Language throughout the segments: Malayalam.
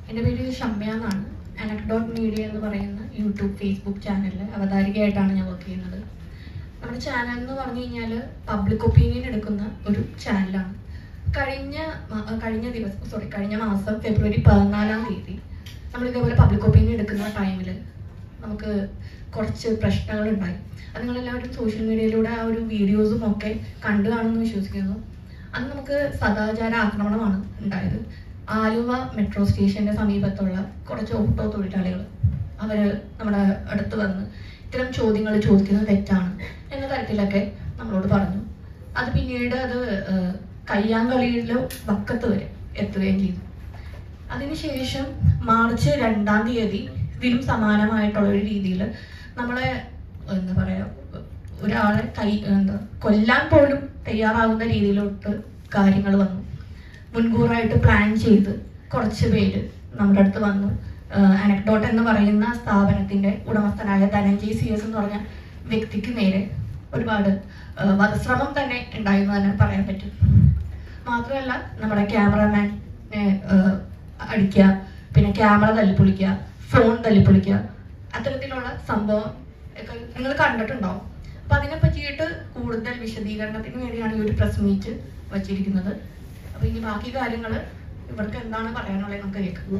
എൻ്റെ പേര് ഷമ്യ എന്നാണ് അനക്ഡോട്ട് മീഡിയ എന്ന് പറയുന്ന യൂട്യൂബ് ഫേസ്ബുക്ക് ചാനലിൽ അവതാരികയായിട്ടാണ് ഞാൻ വർക്ക് ചെയ്യുന്നത് നമ്മുടെ ചാനൽ എന്ന് പറഞ്ഞു കഴിഞ്ഞാൽ പബ്ലിക് ഒപ്പീനിയൻ എടുക്കുന്ന ഒരു ചാനലാണ് കഴിഞ്ഞ മ- കഴിഞ്ഞ ദിവസം സോറി കഴിഞ്ഞ മാസം ഫെബ്രുവരി പതിനാലാം തീയതി നമ്മൾ ഇതേപോലെ പബ്ലിക് ഒപ്പീനിയൻ എടുക്കുന്ന ടൈമിൽ നമുക്ക് കുറച്ച് പ്രശ്നങ്ങളുണ്ടായി അത് നിങ്ങളെല്ലാവരും സോഷ്യൽ മീഡിയയിലൂടെ ആ ഒരു വീഡിയോസും ഒക്കെ കണ്ടു കാണുമെന്ന് വിശ്വസിക്കുന്നു അന്ന് നമുക്ക് സദാചാര ആക്രമണമാണ് ഉണ്ടായത് ആലുവ മെട്രോ സ്റ്റേഷന്റെ സമീപത്തുള്ള കുറച്ച് ഓട്ടോ തൊഴിലാളികൾ അവര് നമ്മുടെ അടുത്ത് വന്ന് ഇത്തരം ചോദ്യങ്ങൾ ചോദിക്കുന്നത് തെറ്റാണ് എന്ന തരത്തിലൊക്കെ നമ്മളോട് പറഞ്ഞു അത് പിന്നീട് അത് ഏഹ്, കയ്യാങ്കളിയിലോ വക്കത്ത് വരെ എത്തുകയും ചെയ്തു അതിനുശേഷം മാർച്ച് രണ്ടാം തീയതി ഇതിലും സമാനമായിട്ടുള്ള ഒരു രീതിയിൽ നമ്മളെ എന്താ പറയാ ഒരാളെ കൈ എന്താ കൊല്ലാൻ പോലും തയ്യാറാവുന്ന രീതിയിലോട്ട് കാര്യങ്ങൾ വന്നു മുൻകൂറായിട്ട് പ്ലാൻ ചെയ്ത് കുറച്ച് പേര് നമ്മുടെ അടുത്ത് വന്നു അനക്ഡോട്ട് എന്ന് പറയുന്ന സ്ഥാപനത്തിന്റെ ഉടമസ്ഥനായ ധനഞ്ജയ് സി എസ് എന്ന് പറഞ്ഞ വ്യക്തിക്ക് നേരെ ഒരുപാട് ആ, വധശ്രമം തന്നെ ഉണ്ടായെന്ന് തന്നെ പറയാൻ പറ്റും മാത്രമല്ല നമ്മുടെ ക്യാമറമാനെ അടിക്കുക പിന്നെ ക്യാമറ തല്ലിപ്പൊളിക്കുക ഫോൺ തല്ലിപ്പൊളിക്കുക അത്തരത്തിലുള്ള സംഭവം ഒക്കെ നിങ്ങൾ കണ്ടിട്ടുണ്ടാവും അപ്പൊ അതിനെ പറ്റിയിട്ട് കൂടുതൽ വിശദീകരണത്തിന് വേണ്ടിയാണ് ഈ ഒരു പ്രസ് മീറ്റ് വച്ചിരിക്കുന്നത് അപ്പൊ ഇനി ബാക്കി കാര്യങ്ങൾ ഇവർക്ക് എന്താണ് പറയാനുള്ളത് നമുക്ക് കേൾക്കാം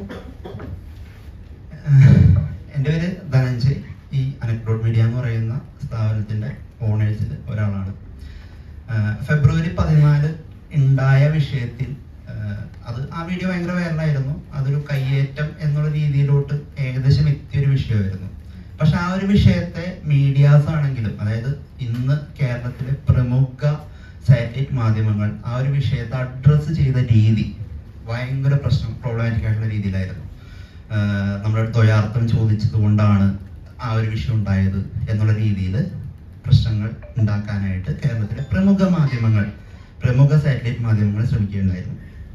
എൻ്റെ പേര് ധനഞ്ജയ് ഈ അനക്ഡോട്ട് മീഡിയ എന്ന് പറയുന്ന സ്ഥാപനത്തിൻ്റെ ഓണേഴ്സിൽ ഒരാളാണ് ആഹ് ഫെബ്രുവരി പതിനാല് ഉണ്ടായ വിഷയത്തിൽ ആഹ് അത് ആ വീഡിയോ ഭയങ്കര വൈറലായിരുന്നു അതൊരു കയ്യേറ്റം എന്നുള്ള രീതിയിലോട്ട് ഏകദേശം എത്തിയൊരു വിഷയമായിരുന്നു പക്ഷെ ആ ഒരു വിഷയത്തെ മീഡിയാസ് ആണെങ്കിലും അതായത് ഇന്ന് കേരളത്തിലെ പ്രമുഖ സാറ്റലൈറ്റ് മാധ്യമങ്ങൾ ആ ഒരു വിഷയത്തെ അഡ്രസ്സ് ചെയ്ത രീതി ഭയങ്കര പ്രശ്നം പ്രോബ്ലമാറ്റിക് ആയിട്ടുള്ള രീതിയിലായിരുന്നു ആഹ് നമ്മുടെ അടുത്ത് ദ്വയാർത്ഥം ചോദിച്ചത് കൊണ്ടാണ് ആ ഒരു വിഷയം ഉണ്ടായത് എന്നുള്ള രീതിയിൽ പ്രശ്നങ്ങൾ ഉണ്ടാക്കാനായിട്ട് കേരളത്തിലെ പ്രമുഖ മാധ്യമങ്ങൾ പ്രമുഖ സാറ്റലൈറ്റ് മാധ്യമങ്ങൾ ശ്രമിക്കുകയുണ്ടായിരുന്നു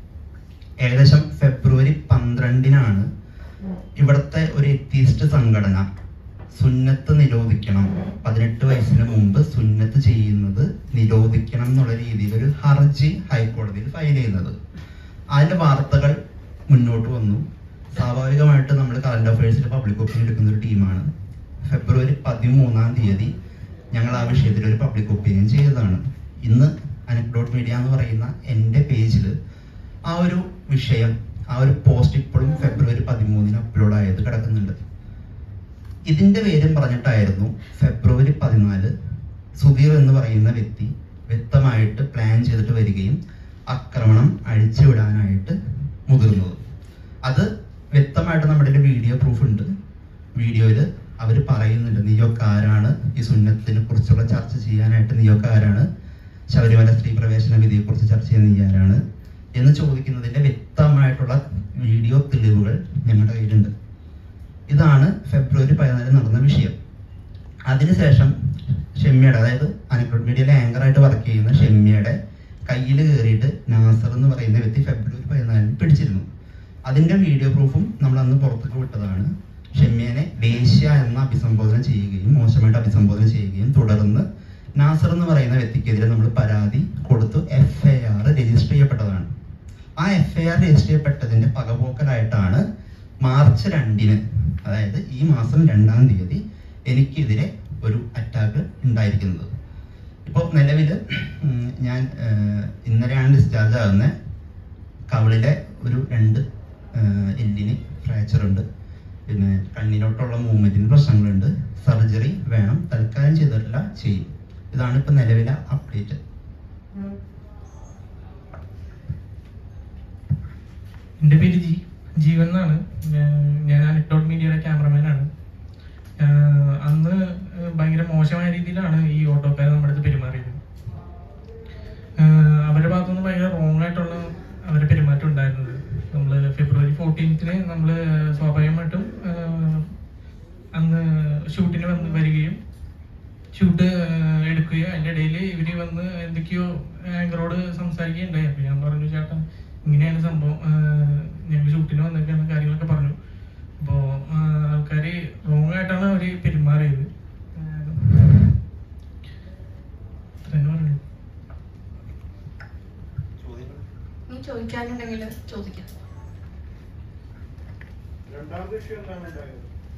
ഏകദേശം ഫെബ്രുവരി പന്ത്രണ്ടിനാണ് ഇവിടുത്തെ ഒരു എത്തീസ്റ്റ് സംഘടന സുന്നത്ത് നിരോധിക്കണം പതിനെട്ട് വയസ്സിന് മുമ്പ് സുന്നത്ത് ചെയ്യുന്നത് നിരോധിക്കണം എന്നുള്ള രീതിയിൽ ഒരു ഹർജി ഹൈക്കോടതിയിൽ ഫയൽ ചെയ്യുന്നത് അതിന്റെ വാർത്തകൾ മുന്നോട്ട് വന്നു സ്വാഭാവികമായിട്ട് നമ്മൾ കറണ്ട് അഫയേഴ്സിൽ പബ്ലിക് ഒപ്പീനിയൻ എടുക്കുന്ന ഒരു ടീമാണ് ഫെബ്രുവരി പതിമൂന്നാം തീയതി ഞങ്ങൾ ആ വിഷയത്തിൽ ഒരു പബ്ലിക് ഒപ്പീനിയൻ ചെയ്തതാണ് ഇന്ന് അനക്ഡോട്ട് മീഡിയ എന്ന് പറയുന്ന എൻ്റെ പേജിൽ ആ ഒരു വിഷയം ആ ഒരു പോസ്റ്റ് ഇപ്പോഴും ഫെബ്രുവരി പതിമൂന്നിന് അപ്ലോഡ് ആയത് കിടക്കുന്നുണ്ട് ഇതിന്റെ പേരും പറഞ്ഞിട്ടായിരുന്നു ഫെബ്രുവരി പതിനാല് സുധീർ എന്ന് പറയുന്ന വ്യക്തി വ്യക്തമായിട്ട് പ്ലാൻ ചെയ്തിട്ട് വരികയും ആക്രമണം അഴിച്ചുവിടാനായിട്ട് മുതിർന്നത് അത് വ്യക്തമായിട്ട് നമ്മുടെ വീഡിയോ പ്രൂഫ് ഉണ്ട് വീഡിയോയിൽ അവർ പറയുന്നുണ്ട് നീയൊക്കെ ആരാണ് ഈ സുന്നത്തിനെ കുറിച്ചുള്ള ചർച്ച ചെയ്യാനായിട്ട് നീയൊക്കെ ആരാണ് ശബരിമല സ്ത്രീ പ്രവേശന വിധിയെ കുറിച്ച് ചർച്ച ചെയ്യുന്ന നീ ആരാണ് എന്ന് ചോദിക്കുന്നതിന്റെ വ്യക്തമായിട്ടുള്ള വീഡിയോ തെളിവുകൾ ഞങ്ങളുടെ കയ്യിലുണ്ട് ഇതാണ് ഫെബ്രുവരി പതിനാല് നടന്ന വിഷയം അതിനുശേഷം ഷെമ്മിയുടെ അതായത് അനക്രോട്ട് മീഡിയയിലെ ആങ്കറായിട്ട് വർക്ക് ചെയ്യുന്ന ഷെമ്മിയുടെ കയ്യിൽ കയറിയിട്ട് നാസർ എന്ന് പറയുന്ന വ്യക്തി ഫെബ്രുവരി പതിനാലിന് പിടിച്ചിരുന്നു അതിന്റെ വീഡിയോ പ്രൂഫും നമ്മൾ അന്ന് പുറത്തേക്ക് വിട്ടതാണ് ഷെമ്മിയനെ വേശ്യ എന്ന അഭിസംബോധന ചെയ്യുകയും മോശമായിട്ട് അഭിസംബോധന ചെയ്യുകയും തുടർന്ന് നാസർ എന്ന് പറയുന്ന വ്യക്തിക്കെതിരെ നമ്മൾ പരാതി കൊടുത്തു എഫ് ഐ ആർ രജിസ്റ്റർ ചെയ്യപ്പെട്ടതാണ് ആ എഫ് ഐ ആർ രജിസ്റ്റർ ചെയ്യപ്പെട്ടതിന്റെ പകപോക്കലായിട്ടാണ് മാർച്ച് രണ്ടിന് അതായത് ഈ മാസം രണ്ടാം തീയതി എനിക്കെതിരെ ഒരു അറ്റാക്ക് ഉണ്ടായിരിക്കുന്നത് ഇപ്പോൾ നിലവിൽ ഞാൻ ഏഹ്, ഇന്നലെയാണ് ഡിസ്ചാർജ് ആകുന്നത് കവിളിലെ ഒരു രണ്ട് ഏഹ്, എല്ലിന് ഫ്രാക്ചർ ഉണ്ട് പിന്നെ കണ്ണിലോട്ടുള്ള മൂവ്മെന്റിന് പ്രശ്നങ്ങളുണ്ട് സർജറി വേണം തൽക്കാലം ചെയ്തിട്ടില്ല ചെയ്യും ഇതാണ് ഇപ്പൊ നിലവിലെ അപ്ഡേറ്റ് എൻ്റെ പേര് ജി ജീവൻ എന്നാണ് ഞാൻ- ഞാൻ അനക്ടോട്ട് മീഡിയയുടെ ക്യാമറമാനാണ് ആഹ് അന്ന് ഭയങ്കര മോശമായ രീതിയിലാണ് ഈ ഓട്ടോക്കാർ നമ്മുടെ അടുത്ത് പെരുമാറിയത് ആഹ് അവരുടെ ഭാഗത്തുനിന്ന് ഭയങ്കര റോങ് ആയിട്ടുള്ള അവരുടെ പെരുമാറ്റം ഉണ്ടായിരുന്നത് നമ്മൾ ഫെബ്രുവരി ഫോർട്ടീൻത്തിന് നമ്മൾ സ്വാഭാവികമായിട്ടും ആഹ് അന്ന് ഷൂട്ടിന് വന്ന് വരികയും ഷൂട്ട് എടുക്കുകയും അതിൻ്റെ ഇടയിൽ ഇവർ വന്ന് എന്തൊക്കെയോ ആങ്കറോട് സംസാരിക്കുകയുണ്ടായി അപ്പോൾ ഞാൻ പറഞ്ഞു ചേട്ടാ ഇങ്ങനെയാണ് സംഭവം ഞങ്ങൾ ഷൂട്ടിന് വന്നൊക്കെയാണ് കാര്യങ്ങളൊക്കെ പറഞ്ഞു അപ്പോൾ ആൾക്കാർ റോങ് ആയിട്ടാണ് അവർ പെരുമാറിയത് ആഹ് ഇത്ര തന്നെ പറഞ്ഞു ഇനി ചോദിക്കാനുണ്ടെങ്കിൽ ചോദിക്കാം രണ്ടാമത്തെ ഇഷ്യൂ എന്താണ് ഉണ്ടായത്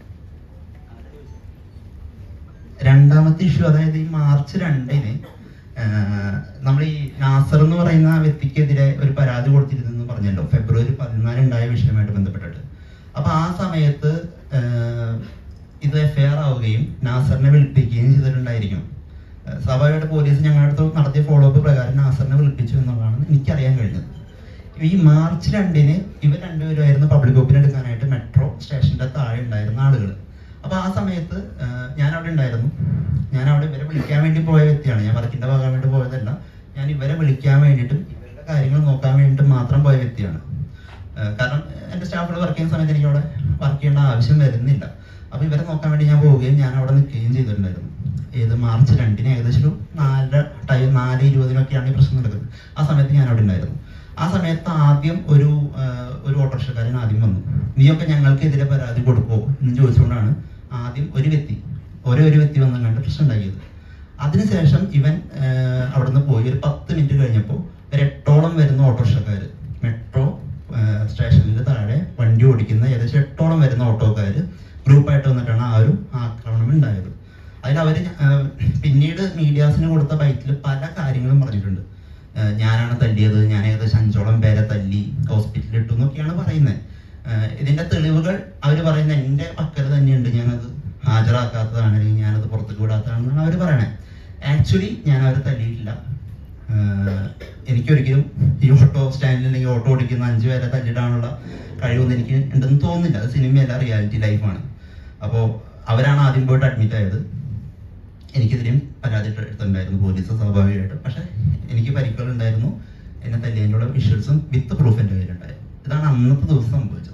രണ്ടാമത്തെ ഇഷ്യൂ അതായത് ഈ മാർച്ച് രണ്ടിന് നമ്മൾ ഈ നാസർ എന്ന് പറയുന്ന ആ വ്യക്തിക്കെതിരെ ഒരു പരാതി കൊടുത്തിരുന്നെന്ന് പറഞ്ഞല്ലോ ഫെബ്രുവരി പതിനാല് ഉണ്ടായ വിഷയമായിട്ട് ബന്ധപ്പെട്ടിട്ട് അപ്പൊ ആ സമയത്ത് ആഹ്, ഇത് എഫ്ഐആർ ആവുകയും നാസറിനെ വിളിപ്പിക്കുകയും ചെയ്തിട്ടുണ്ടായിരിക്കും ആഹ് സ്വാഭാവികമായിട്ട് പോലീസ് ഞങ്ങളുടെ അടുത്ത് നടത്തിയ ഫോളോ അപ്പ് പ്രകാരം നാസറിനെ വിളിപ്പിച്ചു എന്നുള്ളതാണ് എനിക്കറിയാൻ കഴിഞ്ഞത് ഈ മാർച്ച് രണ്ടിന് ഇവർ രണ്ടുപേരുമായിരുന്നു പബ്ലിക് ഒപ്പീനിയൻ എടുക്കാനായിട്ട് മെട്രോ സ്റ്റേഷന്റെ താഴെ ഉണ്ടായിരുന്ന ആളുകൾ അപ്പൊ ആ സമയത്ത് ആഹ്, ഞാൻ അവിടെ ഉണ്ടായിരുന്നു ഞാൻ അവിടെ ഇവരെ വിളിക്കാൻ വേണ്ടി പോയ വ്യക്തിയാണ് ഞാൻ വർക്കിന്റെ ഭാഗം വേണ്ടി പോയതല്ല ഞാൻ ഇവരെ വിളിക്കാൻ വേണ്ടിയിട്ടും ഇവരുടെ കാര്യങ്ങൾ നോക്കാൻ വേണ്ടിയിട്ടും മാത്രം പോയ വ്യക്തിയാണ് ആഹ്, കാരണം എന്റെ സ്റ്റാഫുകൾ വർക്ക് ചെയ്യുന്ന സമയത്ത് എനിക്ക് അവിടെ വർക്ക് ചെയ്യേണ്ട ആവശ്യം വരുന്നില്ല അപ്പൊ ഇവരെ നോക്കാൻ വേണ്ടി ഞാൻ പോവുകയും ഞാൻ അവിടെ നിൽക്കുകയും ചെയ്തിട്ടുണ്ടായിരുന്നു ഏത് മാർച്ച് രണ്ടിന് ഏകദേശം ഒരു നാലര ടൈം നാല് ഇരുപതിനൊക്കെയാണ് ഈ പ്രശ്നം നടക്കുന്നത് ആ സമയത്ത് ഞാൻ അവിടെ ഉണ്ടായിരുന്നു ആ സമയത്ത് ആദ്യം ഒരു ആഹ്, ഒരു ഓട്ടോറിക്ഷക്കാരൻ ആദ്യം വന്നു നീയൊക്കെ ഞങ്ങൾക്കെതിരെ പരാതി കൊടുക്കുമോ എന്ന് ചോദിച്ചുകൊണ്ടാണ് ആദ്യം ഒരു വ്യക്തി ഒരേ ഒരു വ്യക്തി വന്നു കണ്ട് പ്രശ്നം ഉണ്ടാക്കിയത് അതിനുശേഷം ഇവൻ ആഹ്, അവിടുന്ന് പോയി ഒരു പത്ത് മിനിറ്റ് കഴിഞ്ഞപ്പോൾ ഒരു എട്ടോളം വരുന്ന ഓട്ടോറിക്ഷക്കാർ മെട്രോ സ്റ്റേഷനിൽ താഴെ വണ്ടി ഓടിക്കുന്ന ഏകദേശം എട്ടോളം വരുന്ന ഓട്ടോക്കാർ ഗ്രൂപ്പായിട്ട് വന്നിട്ടാണ് ആ ഒരു ആക്രമണം ഉണ്ടായത് അതിൽ അവർ പിന്നീട് മീഡിയാസിന് കൊടുത്ത ബൈക്കിൽ പല കാര്യങ്ങളും പറഞ്ഞിട്ടുണ്ട് ആഹ് ഞാനാണ് തല്ലിയത് ഞാൻ ഏകദേശം അഞ്ചോളം പേരെ തല്ലി ഹോസ്പിറ്റലിൽ ഇട്ടു എന്നൊക്കെയാണ് പറയുന്നത് ഇതിന്റെ തെളിവുകൾ അവർ പറയുന്നത് എൻ്റെ പക്കൽ തന്നെയുണ്ട് ഞാനത് ഹാജരാക്കാത്തതാണ് അല്ലെങ്കിൽ ഞാനത് പുറത്തേക്ക് വിടാത്തതാണെന്നാണ് അവർ പറയണേ ആക്ച്വലി ഞാൻ അവരെ തല്ലിയിട്ടില്ല ആഹ് എനിക്കൊരിക്കലും ഈ ഓട്ടോ സ്റ്റാൻഡിൽ അല്ലെങ്കിൽ ഓട്ടോ ഓടിക്കുന്ന അഞ്ചു പേരെ തല്ലിടാനുള്ള കഴിവൊന്നും എനിക്ക് ഉണ്ടെന്ന് തോന്നുന്നില്ല അത് സിനിമയല്ല റിയാലിറ്റി ലൈഫാണ് അപ്പോൾ അവരാണ് ആദ്യം പോയിട്ട് അഡ്മിറ്റ് ആയത് എനിക്കെതിരെയും പരാതി ഇട്ട് എടുത്തിട്ടുണ്ടായിരുന്നു പോലീസ് സ്വാഭാവികമായിട്ടും പക്ഷെ എനിക്ക് പരിക്കുകൾ ഉണ്ടായിരുന്നു എന്നെ തല്ലിയതിനുള്ള വിഷ്വൽസും വിത്ത് പ്രൂഫ് എൻ്റെ കയ്യിലുണ്ടായിരുന്നു ഇതാണ് അന്നത്തെ ദിവസം സംഭവിച്ചത്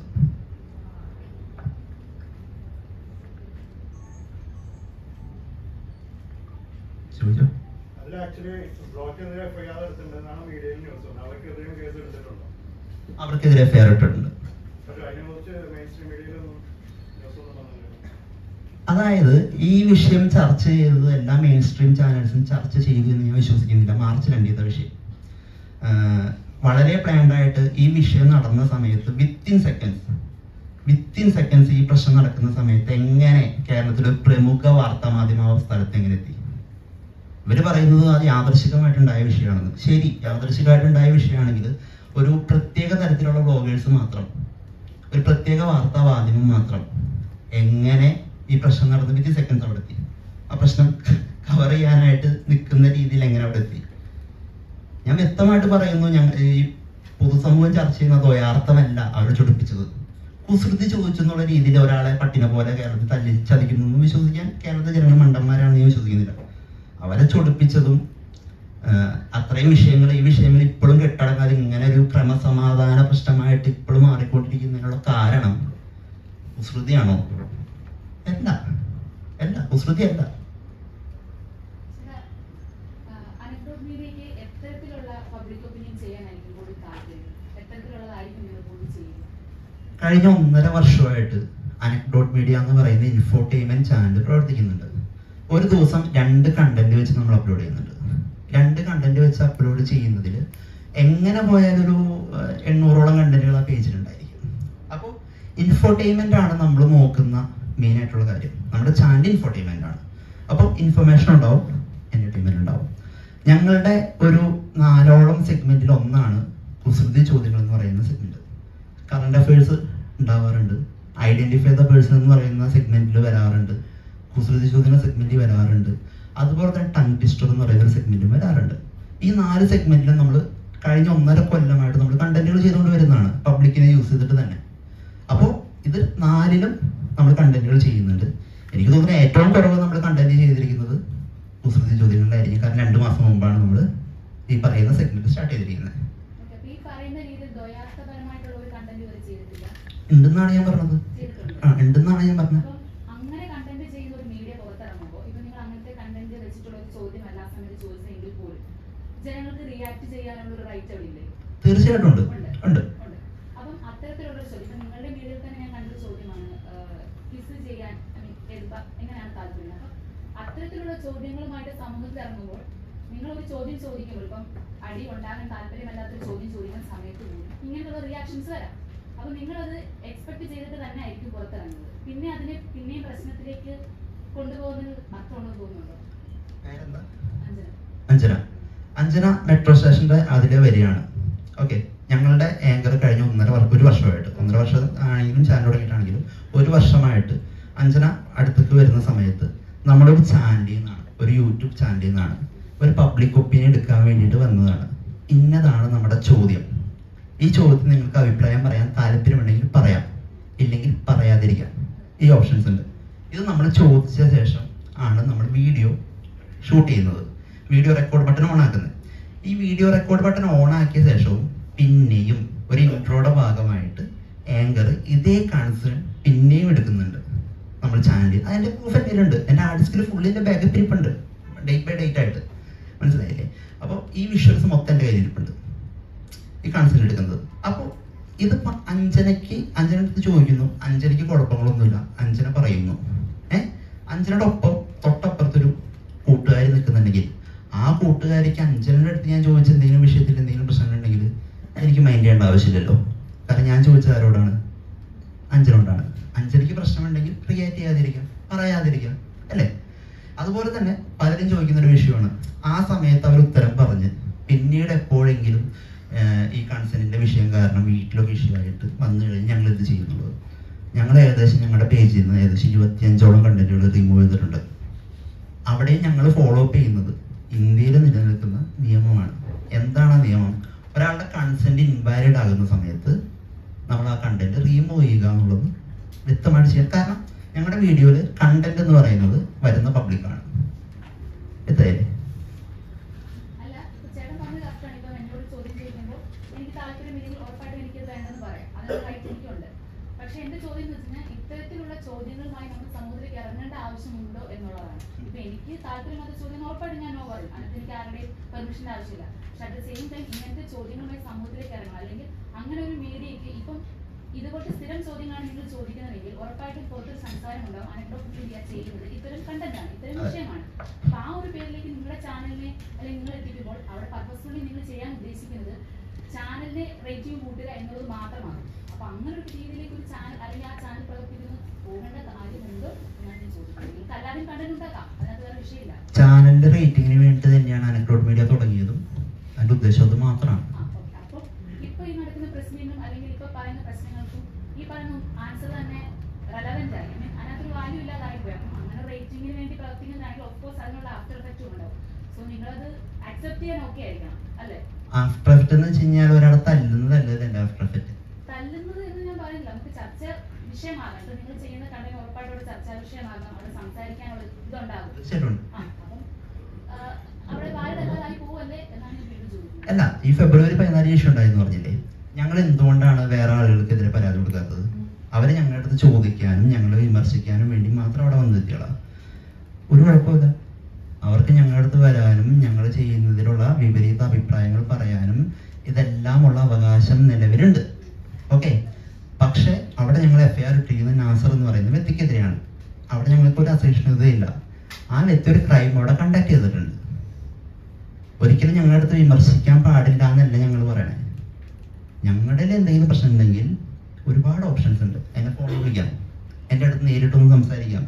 ചോദിച്ചോ അതിൽ ആക്ച്വലി ബ്ലോക്കിനെതിരെ എഫ്ഐആർ എടുത്തിട്ടുണ്ടെന്നാണ് മീഡിയയിൽ ന്യൂസ് വന്നത് അവർക്കെതിരെയും കേസ് എടുത്തിട്ടുണ്ടോ അവർക്കെതിരെ എഫ്ഐആർ ഇട്ടിട്ടുണ്ട് പക്ഷെ അതിനെക്കുറിച്ച് മെയിൻ സ്ട്രീം മീഡിയയിലൊന്നും ന്യൂസ് ഒന്നും വന്നില്ല അതായത് ഈ വിഷയം ചർച്ച ചെയ്തത് എല്ലാ മെയിൻ സ്ട്രീം ചാനൽസും ചർച്ച ചെയ്തു എന്ന് ഞാൻ വിശ്വസിക്കുന്നില്ല മാർച്ച് രണ്ടിയത്തെ വിഷയം ആഹ് വളരെ പ്ലാൻഡ് ആയിട്ട് ഈ വിഷയം നടന്ന സമയത്ത് വിത്തിൻ സെക്കൻഡ്സ് വിത്തിൻ സെക്കൻഡ്സ് ഈ പ്രശ്നം നടക്കുന്ന സമയത്ത് എങ്ങനെ കേരളത്തിലെ പ്രമുഖ വാർത്താ മാധ്യമ സ്ഥലത്ത് എങ്ങനെ എത്തി ഇവര് പറയുന്നത് അത് യാദർശികമായിട്ടുണ്ടായ വിഷയമാണെന്ന് ശരി യാദർശികമായിട്ടുണ്ടായ വിഷയമാണെങ്കിൽ ഒരു പ്രത്യേക തരത്തിലുള്ള ബ്ലോഗേഴ്സ് മാത്രം ഒരു പ്രത്യേക വാർത്താ മാധ്യമം മാത്രം എങ്ങനെ ഈ പ്രശ്നം നടന്ന് വിത്തിൻ സെക്കൻഡ്സ് അവിടെ എത്തി ആ പ്രശ്നം കവർ ചെയ്യാനായിട്ട് നിൽക്കുന്ന രീതിയിൽ എങ്ങനെ അവിടെ എത്തി ഞാൻ വ്യക്തമായിട്ട് പറയുന്നു ഞങ്ങൾ ഈ പൊതുസമൂഹം ചർച്ച ചെയ്യുന്നത് ദ്വയാർത്ഥമല്ല അവർ ചൊടിപ്പിച്ചത് കുസൃതി ചോദിച്ചു എന്നുള്ള രീതിയിൽ ഒരാളെ പട്ടിനെ പോലെ കേരളത്തിൽ തല്ലി ചതിക്കുന്നു എന്ന് വിശ്വസിക്കാൻ കേരളത്തിലെ ജനങ്ങൾ മണ്ടന്മാരാണെന്ന് ഞാൻ വിശ്വസിക്കുന്നില്ല അവരെ ചൊടിപ്പിച്ചതും ആഹ്, അത്രയും വിഷയങ്ങൾ ഈ വിഷയങ്ങൾ ഇപ്പോഴും കെട്ടടങ്ങാതെ ഇങ്ങനെ ഒരു ക്രമസമാധാന പ്രശ്നമായിട്ട് ഇപ്പോഴും മാറിക്കൊണ്ടിരിക്കുന്നതിനുള്ള കാരണം കുസൃതിയാണോ അല്ല അല്ല കുസൃതി അല്ല അനക്ഡോട്ട് മീഡിയയ്ക്ക് എത്തരത്തിലുള്ള പബ്ലിക് ഒപ്പീനിയൻ ചെയ്യാനായിരിക്കും കൂടുതൽ താല്പര്യം എത്തരത്തിലുള്ളതായിരിക്കും നിങ്ങൾ കൂടുതൽ ചെയ്യുന്നത് കഴിഞ്ഞ ഒന്നര വർഷമായിട്ട് അനക്ഡോട്ട് മീഡിയ എന്ന് പറയുന്ന ഇൻഫോർടൈൻമെന്റ് ചാനൽ പ്രവർത്തിക്കുന്നുണ്ട് ഒരു ദിവസം രണ്ട് കണ്ടന്റ് വെച്ച് നമ്മൾ അപ്ലോഡ് ചെയ്യുന്നുണ്ട് രണ്ട് കണ്ടന്റ് വെച്ച് അപ്ലോഡ് ചെയ്യുന്നതിൽ എങ്ങനെ പോയാലും ഒരു ഏഹ്, എണ്ണൂറോളം കണ്ടന്റുകൾ ആ പേജിലുണ്ടായിരിക്കും അപ്പോൾ ഇൻഫോർടൈൻമെന്റ് ആണ് നമ്മൾ നോക്കുന്ന മെയിൻ ആയിട്ടുള്ള കാര്യം നമ്മുടെ ചാനൽ ഇൻഫോർടൈൻമെന്റ് ആണ് അപ്പോൾ ഇൻഫർമേഷൻ ഉണ്ടാവും എന്റർടൈൻമെന്റ് ഉണ്ടാവും ഞങ്ങളുടെ ഒരു നാലോളം സെഗ്മെന്റിൽ ഒന്നാണ് കുസൃതി ചോദ്യങ്ങൾ എന്ന് പറയുന്ന സെഗ്മെന്റ് കറണ്ട് അഫയേഴ്സ് ഉണ്ടാവാറുണ്ട് ഐഡന്റിഫൈ ദ പേഴ്സൺ എന്ന് പറയുന്ന സെഗ്മെന്റിൽ വരാറുണ്ട് കുസൃതി ചോദ്യ സെഗ്മെന്റിൽ വരാറുണ്ട് അതുപോലെ തന്നെ ടങ് ട്വിസ്റ്റർ എന്ന് പറയുന്ന ഒരു സെഗ്മെന്റും വരാറുണ്ട് ഈ നാല് സെഗ്മെന്റിലും നമ്മൾ കഴിഞ്ഞ ഒന്നര കൊല്ലമായിട്ട് നമ്മൾ കണ്ടന്റുകൾ ചെയ്തുകൊണ്ട് വരുന്നതാണ് പബ്ലിക്കിനെ യൂസ് ചെയ്തിട്ട് തന്നെ അപ്പോൾ ഇത് നാലിലും നമ്മൾ കണ്ടന്റുകൾ ചെയ്യുന്നുണ്ട് എനിക്ക് തോന്നുന്നത് ഏറ്റവും കുറവ് നമ്മൾ കണ്ടന്റ് ചെയ്തിരിക്കുന്നത് കുസൃതി ചോദ്യങ്ങളിലായിരിക്കും കാരണം രണ്ട് മാസം മുമ്പാണ് നമ്മൾ ഈ പറയുന്ന സെഗ്മെന്റ് സ്റ്റാർട്ട് ചെയ്തിരിക്കുന്നത് ഓക്കെ അപ്പൊ ഈ പറയുന്ന രീതിയിൽ ദ്വയാർത്ഥപരമായിട്ടുള്ള ഒരു കണ്ടന്റ് വരെ ചെയ്തിട്ടില്ല ഉണ്ടെന്നാണ് ഞാൻ പറഞ്ഞത് ചെയ്തിട്ടുണ്ട് ആ ഉണ്ടെന്നാണ് ഞാൻ പറഞ്ഞത് അപ്പം അങ്ങനെ കണ്ടന്റ് ചെയ്യുന്ന ഒരു മീഡിയ പുറത്തിറങ്ങുമ്പോൾ ഇപ്പൊ നിങ്ങൾ അങ്ങനത്തെ കണ്ടന്റ് വെച്ചിട്ടുള്ള ഒരു ചോദ്യം എല്ലാ സമയത്ത് ചോദിച്ചെങ്കിൽ പോലും ജനങ്ങൾക്ക് റിയാക്ട് ചെയ്യാനുള്ള ഒരു റൈറ്റ് അവിടെ ഇല്ലേ തീർച്ചയായിട്ടും ഉണ്ട് ഉണ്ട് ഉണ്ട് ഉണ്ട് അപ്പം അത്തരത്തിലുള്ള ഒരു ചോദ്യം ഇപ്പൊ നിങ്ങളുടെ മീഡിയയിൽ തന്നെ ഞാൻ കണ്ടൊരു ചോദ്യമാണ് ക്വിസ് ചെയ്യാൻ ഐ മീൻ എങ്ങനെയാണ് താല്പര്യം അപ്പം അത്തരത്തിലുള്ള ചോദ്യങ്ങളുമായിട്ട് സമൂഹത്തിൽ ഇറങ്ങുമ്പോൾ നിങ്ങൾ ഒരു ചോദ്യം ചോദിക്കുമ്പോൾ ഇപ്പം അടി ഉണ്ടാകാൻ താല്പര്യമല്ലാത്തൊരു ചോദ്യം ചോദിക്കുന്ന സമയത്ത് പോലും ഇങ്ങനെയുള്ള റിയാക്ഷൻസ് വരാം അപ്പൊ നിങ്ങളത് എക്സ്പെക്ട് ചെയ്തിട്ട് തന്നെ ആയിരിക്കും പുറത്തിറങ്ങുന്നത് പിന്നെ അതിനെ പിന്നെയും പ്രശ്നത്തിലേക്ക് കൊണ്ടുപോകുന്നതിൽ അർത്ഥമുണ്ടെന്ന് തോന്നുന്നുണ്ടോ പേരെന്താ അഞ്ജന അഞ്ജന അഞ്ജന മെട്രോ സ്റ്റേഷന്റെ അതിലെ വരികയാണ് ഓക്കെ ഞങ്ങളുടെ ആങ്കർ കഴിഞ്ഞ ഒന്നര വർഷം ഒരു വർഷമായിട്ട് ഒന്നര വർഷം ആണെങ്കിലും ചാനൽ തുടങ്ങിയിട്ടാണെങ്കിലും ഒരു വർഷമായിട്ട് അഞ്ജന അടുത്തേക്ക് വരുന്ന സമയത്ത് നമ്മുടെ ഒരു ചാനലിൽ നിന്നാണ് ഒരു യൂട്യൂബ് ചാനലിൽ നിന്നാണ് ഒരു പബ്ലിക് ഒപ്പീനിയൻ എടുക്കാൻ വേണ്ടിയിട്ട് വന്നതാണ് ഇന്നതാണ് നമ്മുടെ ചോദ്യം ഈ ചോദ്യത്തിന് നിങ്ങൾക്ക് അഭിപ്രായം പറയാൻ താല്പര്യമുണ്ടെങ്കിൽ പറയാം ഇല്ലെങ്കിൽ പറയാതിരിക്കാം ഈ ഓപ്ഷൻസ് ഉണ്ട് ഇത് നമ്മൾ ചോദിച്ച ശേഷം ആണ് നമ്മൾ വീഡിയോ ഷൂട്ട് ചെയ്യുന്നത് വീഡിയോ റെക്കോർഡ് ബട്ടൺ ഓൺ ആക്കുന്നത് ഈ വീഡിയോ റെക്കോർഡ് ബട്ടൺ ഓൺ ആക്കിയ ശേഷവും പിന്നെയും ഒരു ഇൻട്രോയുടെ ഭാഗമായിട്ട് ആങ്കർ ഇതേ കൺസേൺ പിന്നെയും എടുക്കുന്നുണ്ട് നമ്മൾ ചാനലിൽ അതിന്റെ പ്രൂഫ് എൻ്റെ ഉണ്ട് എൻ്റെ ഹാർഡ് ഡിസ്കിൽ ഫുള്ളിൻ്റെ ബാക്കപ്പ് ഇരിപ്പുണ്ട് ഡേറ്റ് ബൈ ഡേറ്റ് ആയിട്ട് മനസ്സിലായില്ലേ അപ്പോൾ ഈ വിഷ്വൽസ് മൊത്തം എൻ്റെ കയ്യിൽ ഇരിപ്പുണ്ട് ഈ കൺസേൺ എടുക്കുന്നത് അപ്പോൾ ഇതിപ്പോൾ അഞ്ജനയ്ക്ക് അഞ്ജന അടുത്ത് ചോദിക്കുന്നു അഞ്ജനയ്ക്ക് കുഴപ്പങ്ങളൊന്നുമില്ല അഞ്ജന പറയുന്നു ഏഹ് അഞ്ജനയുടെ ഒപ്പം തൊട്ടപ്പുറത്തൊരു കൂട്ടുകാരി നിൽക്കുന്നുണ്ടെങ്കിൽ ആ കൂട്ടുകാരിക്ക് അഞ്ജനയുടെ അടുത്ത് ഞാൻ ചോദിച്ച എന്തെങ്കിലും വിഷയത്തിൽ എന്തെങ്കിലും പ്രശ്നം ഉണ്ടെങ്കിൽ എനിക്ക് മൈൻഡ് ചെയ്യേണ്ട ആവശ്യമില്ലല്ലോ കാരണം ഞാൻ ചോദിച്ചത് ആരോടാണ് അഞ്ജനോടാണ് അഞ്ജനയ്ക്ക് പ്രശ്നമുണ്ടെങ്കിൽ റിയാക്ട് ചെയ്യാതിരിക്കാം പറയാതിരിക്കാം അല്ലേ അതുപോലെ തന്നെ പലരും ചോദിക്കുന്ന ഒരു വിഷയമാണ് ആ സമയത്ത് അവർ ഉത്തരം പറഞ്ഞ് പിന്നീട് എപ്പോഴെങ്കിലും ആഹ്, ഈ കൺസെന്റിന്റെ വിഷയം കാരണം വീട്ടിലൊക്കെ ഇഷ്യൂ ആയിട്ട് വന്നു കഴിഞ്ഞ് ഞങ്ങൾ എന്ത് ചെയ്യുന്നുള്ളത് ഞങ്ങൾ ഏകദേശം ഞങ്ങളുടെ പേജിൽ നിന്ന് ഏകദേശം ഇരുപത്തിയഞ്ചോളം കണ്ടന്റുകൾ റിമൂവ് ചെയ്തിട്ടുണ്ട് അവിടെയും ഞങ്ങൾ ഫോളോ അപ്പ് ചെയ്യുന്നത് ഇന്ത്യയിൽ നിലനിൽക്കുന്ന നിയമമാണ് എന്താണ് ആ നിയമം ഒരാളുടെ കൺസെന്റ് ഇൻവാലിഡ് ആകുന്ന സമയത്ത് നമ്മൾ ആ കണ്ടന്റ് റീമൂവ് ചെയ്യുക എന്നുള്ളത് വ്യക്തമായിട്ട് ചെയ്യാം കാരണം ഞങ്ങളുടെ വീഡിയോയിൽ കണ്ടന്റ് എന്ന് പറയുന്നത് വരുന്ന പബ്ലിക്കാണ് എത്രയല്ലേ അല്ല ഇപ്പൊ ചേട്ടൻ പറഞ്ഞത് കറക്റ്റാണ് ഇപ്പൊ എന്നോട് ചോദ്യം ചോദിക്കുമ്പോൾ എനിക്ക് താല്പര്യമില്ലെങ്കിൽ ഉറപ്പായിട്ടും എനിക്കത് വേണ്ടെന്ന് പറയാം അതിനുള്ള റൈറ്റ് എനിക്കുണ്ട് പക്ഷെ എന്റെ ചോദ്യം എന്ന് വെച്ചാൽ ഇത്തരത്തിലുള്ള ചോദ്യങ്ങളുമായി നമ്മൾ സമൂഹത്തിലേക്ക് ഇറങ്ങേണ്ട ആവശ്യമുണ്ടോ എന്നുള്ളതാണ് ഇപ്പൊ എനിക്ക് താല്പര്യമില്ലാത്ത ചോദ്യം ഉറപ്പായിട്ടും ഞാൻ നോ പറയും അതിനകത്ത് എനിക്ക് ആരുടെയും പെർമിഷന്റെ ആവശ്യമില്ല പക്ഷെ അറ്റ് ദ സെയിം ടൈം ഇങ്ങനത്തെ ചോദ്യങ്ങളുമായി സമൂഹത്തിലേക്ക് ഇറങ്ങണം അല്ലെങ്കിൽ അങ്ങനെ ഒരു മീഡിയയ്ക്ക് ഇപ്പം ഇതുപോലത്തെ സ്ഥിരം ചോദ്യങ്ങളാണ് നിങ്ങൾ ചോദിക്കുന്നതെങ്കിൽ ഉറപ്പായിട്ടും പുറത്തൊരു സംസാരം ഉണ്ടാവും അനക്ഡോട്ട് മീഡിയ ചെയ്യുന്നത് ഇത്തരം കണ്ടന്റാണ് ഇത്തരം അതെ. വിഷയമാണ് അപ്പൊ ആ ഒരു പേരിലേക്ക് നിങ്ങളുടെ ചാനലിനെ അല്ലെങ്കിൽ നിങ്ങൾ എത്തിക്കുമ്പോൾ അവിടെ പർപ്പസ്ഫുള്ളി നിങ്ങൾ ചെയ്യാൻ ഉദ്ദേശിക്കുന്നത് ചാനലിനെ റേറ്റിംഗ് കൂട്ടുക എന്നുള്ളത് മാത്രമാണ് അപ്പൊ അങ്ങനെ ഒരു രീതിയിലേക്ക് ഒരു ചാനൽ അല്ലെങ്കിൽ ആ ചാനൽ പ്രവർത്തിക്കുന്ന പോകേണ്ട കാര്യമുണ്ടോ എന്നാണ് ഞാൻ ചോദിക്കുന്നത് നിങ്ങൾക്ക് അല്ലാതെയും കണ്ടന്റ് ഉണ്ടാക്കാം അതിനകത്ത് വേറെ വിഷയമില്ല ചാനലിന്റെ റേറ്റിംഗിന് വേണ്ടി തന്നെയാണ് അനക്രോഡ് മീഡിയ തുടങ്ങിയതും അതിന്റെ ഉദ്ദേശം അത് മാത്രമാണ് ആ, okay. അപ്പൊ ഇപ്പൊ ഈ നടക്കുന്ന പ്രശ്നങ്ങളും അല്ലെങ്കിൽ ഇപ്പൊ പറയുന്ന പ്രശ്നങ്ങൾക്കും ഈ പറയുന്ന ആൻസർ തന്നെ റെലവെന്റ് ആയി I mean, അതിനകത്തൊരു വാല്യൂ ഇല്ലാതായി പോയി അപ്പം അങ്ങനെ റേറ്റിംഗിന് വേണ്ടി പ്രവർത്തിക്കുന്നതാണെങ്കിൽ ഓഫ് കോഴ്സ് അതിനുള്ള ആഫ്റ്റർ എഫക്റ്റും ഉണ്ടാവും സോ നിങ്ങളത് അക്സെപ്റ്റ് ചെയ്യാൻ ഓക്കെ ആയിരിക്കണം അല്ലേ ആഫ്റ്റർ എഫക്റ്റ് എന്ന് വെച്ച് കഴിഞ്ഞാൽ ഒരാളെ തല്ലുന്നതല്ല ഇതിന്റെ ആഫ്റ്റർ എഫക്റ്റ് തല്ലുന്നത് എന്ന് ഞാൻ പറയുന്നില്ല നമുക്ക് ചർച്ച വിഷയമാകാം ഇപ്പൊ നിങ്ങൾ ചെയ്യുന്ന കണ്ടന്റ് ഉറപ്പായിട്ടും അവിടെ ചർച്ചാ വിഷയമാകാം അവിടെ സംസാരിക്കാനുള്ള ഇതുണ്ടാകും തീർച്ചയായിട്ടും ആ അപ്പം ആ, അവിടെ വാലിഡല്ലാതായി പോവല്ലേ എന്നാണ് ഞാൻ വീണ്ടും ചോദിക്കുന്നത് അല്ല ഈ ഫെബ്രുവരി പതിനാല് ഇഷ്യൂ ഉണ്ടായെന്ന് പറഞ്ഞില്ലേ ഞങ്ങൾ എന്തുകൊണ്ടാണ് വേറെ ആളുകൾക്കെതിരെ പരാതി കൊടുക്കാത്തത് അവരെ ഞങ്ങളുടെ അടുത്ത് ചോദിക്കാനും ഞങ്ങളെ വിമർശിക്കാനും വേണ്ടി മാത്രം അവിടെ വന്നെത്തിയോളാം ഒരു കുഴപ്പമില്ല അവർക്ക് ഞങ്ങളുടെ അടുത്ത് വരാനും ഞങ്ങൾ ചെയ്യുന്നതിലുള്ള വിപരീത അഭിപ്രായങ്ങൾ പറയാനും ഇതെല്ലാമുള്ള അവകാശം നിലവിലുണ്ട് ഓക്കെ പക്ഷെ അവിടെ ഞങ്ങൾ എഫ്ഐആർ ഇട്ടിരിക്കുന്ന നാസർ എന്ന് പറയുന്ന വ്യക്തിക്കെതിരെയാണ് അവിടെ ഞങ്ങൾക്ക് ഒരു അസഹിഷ്ണുതയില്ല ആ വ്യക്തി ഒരു ക്രൈം അവിടെ കണ്ടക്ട് ചെയ്തിട്ടുണ്ട് ഒരിക്കലും ഞങ്ങളുടെ അടുത്ത് വിമർശിക്കാൻ പാടില്ല എന്നല്ല ഞങ്ങൾ പറയണേ ഞങ്ങളുടെ എന്തെങ്കിലും പ്രശ്നം ഉണ്ടെങ്കിൽ ഒരുപാട് ഓപ്ഷൻസ് ഉണ്ട് എന്നെ ഫോൺ വിളിക്കാം എൻ്റെ അടുത്ത് നേരിട്ടൊന്ന് സംസാരിക്കാം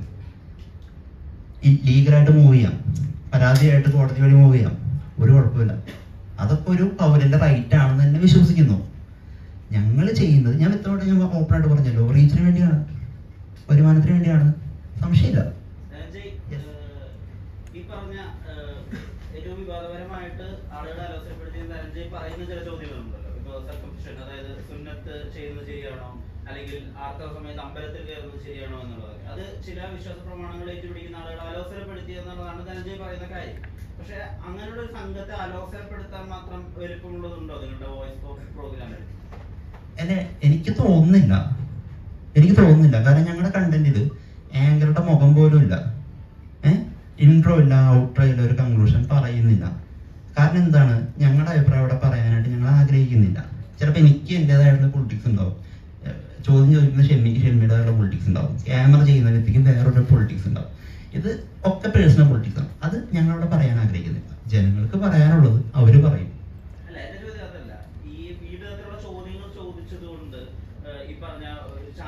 ലീഗലായിട്ട് മൂവ് ചെയ്യാം പരാതിയായിട്ട് കോടതി വഴി മൂവ് ചെയ്യാം ഒരു കുഴപ്പമില്ല അതൊക്കെ ഒരു പൗരന്റെ റൈറ്റ് ആണെന്ന് തന്നെ വിശ്വസിക്കുന്നു ഞങ്ങൾ ചെയ്യുന്നത് ഞാൻ വ്യക്തമായിട്ട് ഞാൻ ഓപ്പൺ ആയിട്ട് പറഞ്ഞല്ലോ റീച്ചിന് വേണ്ടിയാണ് വരുമാനത്തിന് വേണ്ടിയാണ് സംശയമില്ല രഞ്ജയ്, Yes. ഏഹ്, ഈ പറഞ്ഞ ഏഹ്, ഏറ്റവും വിവാദപരമായിട്ട് ആളുകളെ അലോസരപ്പെടുത്തി രഞ്ജയ് പറയുന്ന ചില ചോദ്യങ്ങളുണ്ടല്ലോ ഇപ്പൊ സർക്കംഷൻ അതായത് സുന്നത്ത് ചെയ്യുന്നത് ശരിയാണോ അല്ലെങ്കിൽ ആർത്തവ സമയത്ത് അമ്പലത്തിൽ കയറുന്നത് ശരിയാണോ എന്നുള്ളതൊക്കെ അത് ചില വിശ്വാസ പ്രമാണങ്ങൾ ഏറ്റുപിടിക്കുന്ന ആളുകളെ അലോസരപ്പെടുത്തി എന്നുള്ളതാണ് ധനഞ്ജയ് പറയുന്ന കാര്യം പക്ഷെ അങ്ങനെയുള്ള ഒരു സംഘത്തെ അലോസരപ്പെടുത്താൻ മാത്രം വലുപ്പമുള്ളതുണ്ടോ നിങ്ങളുടെ വോയിസ് ഓഫ് പ്രോഗ്രാമിൽ എന്നെ എനിക്ക് തോന്നുന്നില്ല എനിക്ക് തോന്നുന്നില്ല കാരണം ഞങ്ങളുടെ കണ്ടന്റിൽ ആങ്കറുടെ മുഖം പോലും ഇല്ല ഏഹ് ഇൻട്രോ ഇല്ല ഔട്ട്രോ ഇല്ല ഒരു കൺക്ലൂഷൻ പറയുന്നില്ല കാരണം എന്താണ് ഞങ്ങളുടെ അഭിപ്രായം ഇവിടെ പറയാനായിട്ട് ഞങ്ങൾ ആഗ്രഹിക്കുന്നില്ല ചിലപ്പോൾ എനിക്ക് എൻ്റെതായിട്ടുള്ള പൊളിറ്റിക്സ് ഉണ്ടാവും ഏഹ് ചോദ്യം ചോദിക്കുന്ന ഷെമ്മിക്ക് ഷെമ്മിയുടേതായുള്ള പൊളിറ്റിക്സ് ഉണ്ടാവും ക്യാമറ ചെയ്യുന്ന വ്യക്തിക്ക് വേറൊരു പൊളിറ്റിക്സ് ഉണ്ടാവും ഇത് ഒക്കെ പേഴ്സണൽ പൊളിറ്റിക്സ് ആണ് അത് ഞങ്ങളിവിടെ പറയാൻ ആഗ്രഹിക്കുന്നില്ല ജനങ്ങൾക്ക് പറയാനുള്ളത് അവർ പറയും അല്ല എന്റെ ചോദ്യം അതല്ല ഈ വീട് തരത്തിലുള്ള ചോദ്യങ്ങൾ ചോദിച്ചത് കൊണ്ട് ഈ പറഞ്ഞ ഒരു ചാനലിന്റെ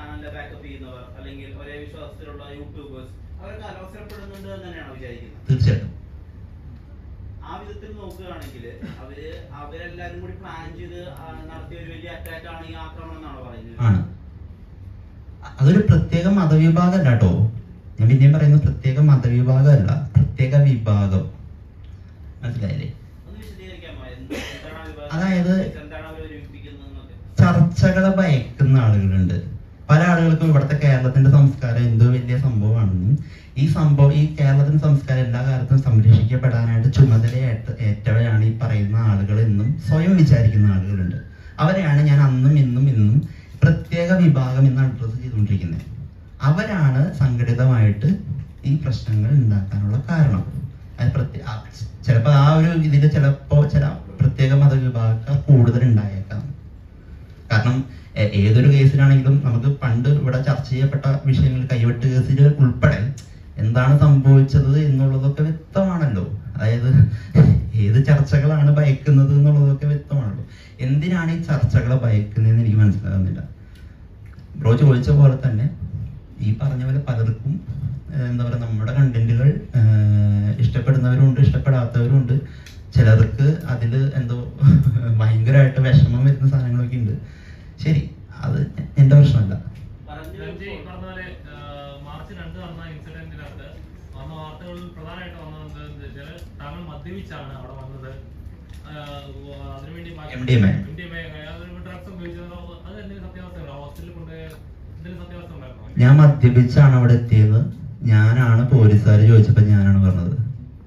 ബാക്കപ്പ് ചെയ്യുന്നവർ അല്ലെങ്കിൽ ഒരേ വിശ്വാസത്തിലുള്ള യൂട്യൂബേഴ്സ് അവരൊക്കെ അലോസരപ്പെടുന്നുണ്ട് എന്ന് തന്നെയാണ് വിചാരിക്കുന്നത് തീർച്ചയായിട്ടും ആ വിധത്തിൽ നോക്കുകയാണെങ്കിൽ അവര് അവരെല്ലാരും കൂടി പ്ലാൻ ചെയ്ത് ആ, നടത്തിയ ഒരു വലിയ അറ്റാക്ക് ആണ് ഈ ആക്രമണം എന്നാണ് പറയുന്നത് ആണ് അതൊരു പ്രത്യേക മതവിഭാഗമല്ല കേട്ടോ ഞാൻ പിന്നെയും പറയുന്നത് പ്രത്യേക മതവിഭാഗമല്ല പ്രത്യേക വിഭാഗം മനസ്സിലായില്ലേ ഒന്ന് വിശദീകരിക്കാമോ എന്ത് എന്താണ് ആ വിഭാഗം? അതായത് എന്താണ് അവർ ഒരുമിപ്പിക്കുന്നതെന്നൊക്കെ ചർച്ചകളെ ഭയക്കുന്ന ആളുകളുണ്ട് പല ആളുകൾക്കും ഇവിടുത്തെ കേരളത്തിന്റെ സംസ്കാരം എന്തോ വലിയ സംഭവമാണെന്നും ഈ സംഭവം ഈ കേരളത്തിന്റെ സംസ്കാരം എല്ലാ കാലത്തും സംരക്ഷിക്കപ്പെടാനായിട്ട് ചുമതലയേറ്റ ഏറ്റവരാണ് ഈ പറയുന്ന ആളുകൾ എന്നും സ്വയം വിചാരിക്കുന്ന ആളുകളുണ്ട് അവരെയാണ് ഞാൻ അന്നും ഇന്നും ഇന്നും പ്രത്യേക വിഭാഗം എന്ന് അഡ്രസ് ചെയ്തുകൊണ്ടിരിക്കുന്നത് അവരാണ് സംഘടിതമായിട്ട് ഈ പ്രശ്നങ്ങൾ ഉണ്ടാക്കാനുള്ള കാരണം അത് പ്രത്യേക ചിലപ്പോൾ ആ ഒരു ഇതിൽ ചിലപ്പോൾ ചില പ്രത്യേക മതവിഭാഗക്കാർ കൂടുതൽ ഉണ്ടായേക്കാം കാരണം എ- ഏതൊരു കേസിലാണെങ്കിലും നമുക്ക് പണ്ട് ഇവിടെ ചർച്ച ചെയ്യപ്പെട്ട വിഷയങ്ങൾ കൈവെട്ട് കേസിൽ ഉൾപ്പെടെ എന്താണ് സംഭവിച്ചത് എന്നുള്ളതൊക്കെ വ്യക്തമാണല്ലോ അതായത് ഏത് ചർച്ചകളാണ് ഭയക്കുന്നത് എന്നുള്ളതൊക്കെ വ്യക്തമാണല്ലോ എന്തിനാണ് ഈ ചർച്ചകളെ ഭയക്കുന്നതെന്ന് എനിക്ക് മനസ്സിലാകുന്നില്ല ബ്രോ ചോദിച്ച പോലെ തന്നെ ഈ പറഞ്ഞ പോലെ പലർക്കും ഏഹ്, എന്താ പറയുക നമ്മുടെ കണ്ടന്റുകൾ ഇഷ്ടപ്പെടുന്നവരുണ്ട് ഇഷ്ടപ്പെടാത്തവരുണ്ട് ചിലർക്ക് അതിൽ എന്തോ ഭയങ്കരമായിട്ട് വിഷമം വരുന്ന സാധനങ്ങളൊക്കെ ഉണ്ട് ശരി അത് എൻ്റെ പ്രശ്നമല്ല പറഞ്ഞു രഞ്ജി പറഞ്ഞ പോലെ ആ, മാർച്ച് രണ്ട് നടന്ന ഇൻസിഡന്റിനകത്ത് വന്ന വാർത്തകളിൽ പ്രധാനമായിട്ട് വന്നത് എന്താണെന്ന് വെച്ചാൽ താങ്കൾ മദ്യപിച്ചാണ് അവിടെ വന്നത് ആ, അതിനുവേണ്ടി MDMA. ഡ്രഗ്സ് ഉപയോഗിച്ചത് അത് എന്തെങ്കിലും സത്യാവസ്ഥ ഉണ്ടോ ഹോസ്പിറ്റലിൽ കൊണ്ട് എന്തെങ്കിലും സത്യാവസ്ഥ ഉണ്ടായിരുന്നോ ഞാൻ മദ്യപിച്ചാണ് അവിടെ എത്തിയത് ഞാനാണ് പോലീസുകാർ ചോദിച്ചപ്പോൾ ഞാനാണ് പറഞ്ഞത്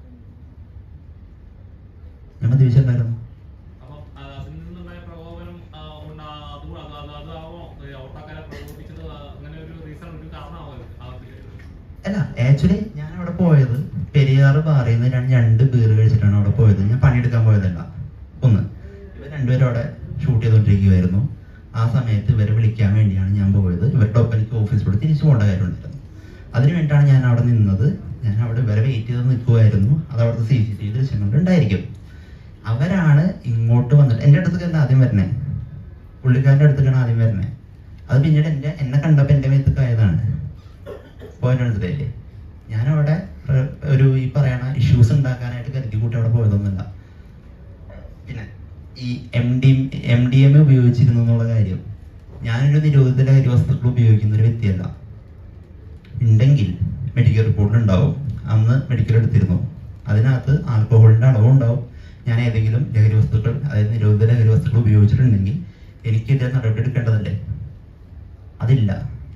ഞാൻ മദ്യപിച്ചിട്ടുണ്ടായിരുന്നു അപ്പം ആ, അതിൽ നിന്നുണ്ടായ പ്രകോപനം ആ, ഉണ്ടാ- അത് അത് അത് അതാവോ ഈ ഓട്ടക്കാരെ പ്രകോപിപ്പിച്ചത് ആ, അങ്ങനെ ഒരു റീസൺ ഒരു കാരണമാവോ ആകത്തില്ല അല്ല ആക്ച്വലി ഞാൻ അവിടെ പോയത് പെരിയാറ് ബാറിൽ നിന്ന് ഞാൻ രണ്ട് ബീർ കഴിച്ചിട്ടാണ് അവിടെ പോയത് ഞാൻ പണിയെടുക്കാൻ പോയതല്ല ഒന്ന് ഇവർ രണ്ടുപേരും അവിടെ ഷൂട്ട് ചെയ്തുകൊണ്ടിരിക്കുകയായിരുന്നു ആ സമയത്ത് ഇവരെ വിളിക്കാൻ വേണ്ടിയാണ് ഞാൻ പോയത് ഇവരുടെ ഒപ്പം എനിക്ക് ഓഫീസിലൂടെ തിരിച്ചു പോകേണ്ട കാര്യമുണ്ടായിരുന്നു അതിനു വേണ്ടിയിട്ടാണ് ഞാൻ അവിടെ നിന്നത് ഞാൻ അവിടെ ഇവരെ വെയിറ്റ് ചെയ്ത് നിൽക്കുമായിരുന്നു അത് അവിടുത്തെ സി സി ടി വി ദൃശ്യങ്ങളിൽ ഉണ്ടായിരിക്കും അവരാണ് ഇങ്ങോട്ട് വന്നിട്ട് എൻ്റെ അടുത്തേക്കല്ല ആദ്യം വരണേ പുള്ളിക്കാരൻ്റെ അടുത്തേക്കാണ് ആദ്യം വരണേ അത് പിന്നീട് എൻ്റെ എന്നെ കണ്ടപ്പോൾ എൻ്റെ മേത്തേക്ക് ആയതാണ് പോയിന്റ് മനസ്സിലായില്ലേ ഞാനവിടെ ഏർ, ഒരു ഈ പറയണ ഇഷ്യൂസ് ഉണ്ടാക്കാനായിട്ട് കരുതി കൂട്ടി അവിടെ പോയതൊന്നുമില്ല പിന്നെ ഈ M D M D M ഉപയോഗിച്ചിരുന്നു എന്നുള്ള കാര്യം ഞാനൊരു നിരോധിത ലഹരി വസ്തുക്കൾ ഉപയോഗിക്കുന്ന ഒരു വ്യക്തിയല്ല ഉണ്ടെങ്കിൽ മെഡിക്കൽ റിപ്പോർട്ടിൽ ഉണ്ടാവും അന്ന് മെഡിക്കൽ എടുത്തിരുന്നു അതിനകത്ത് ആൽക്കഹോളിൻ്റെ അളവും ഉണ്ടാവും ഞാൻ ഏതെങ്കിലും ലഹരി വസ്തുക്കൾ അതായത് നിരോധിത ലഹരി വസ്തുക്കൾ ഉപയോഗിച്ചിട്ടുണ്ടെങ്കിൽ എനിക്കെതിരെ നടപടി എടുക്കേണ്ടതല്ലേ അതില്ല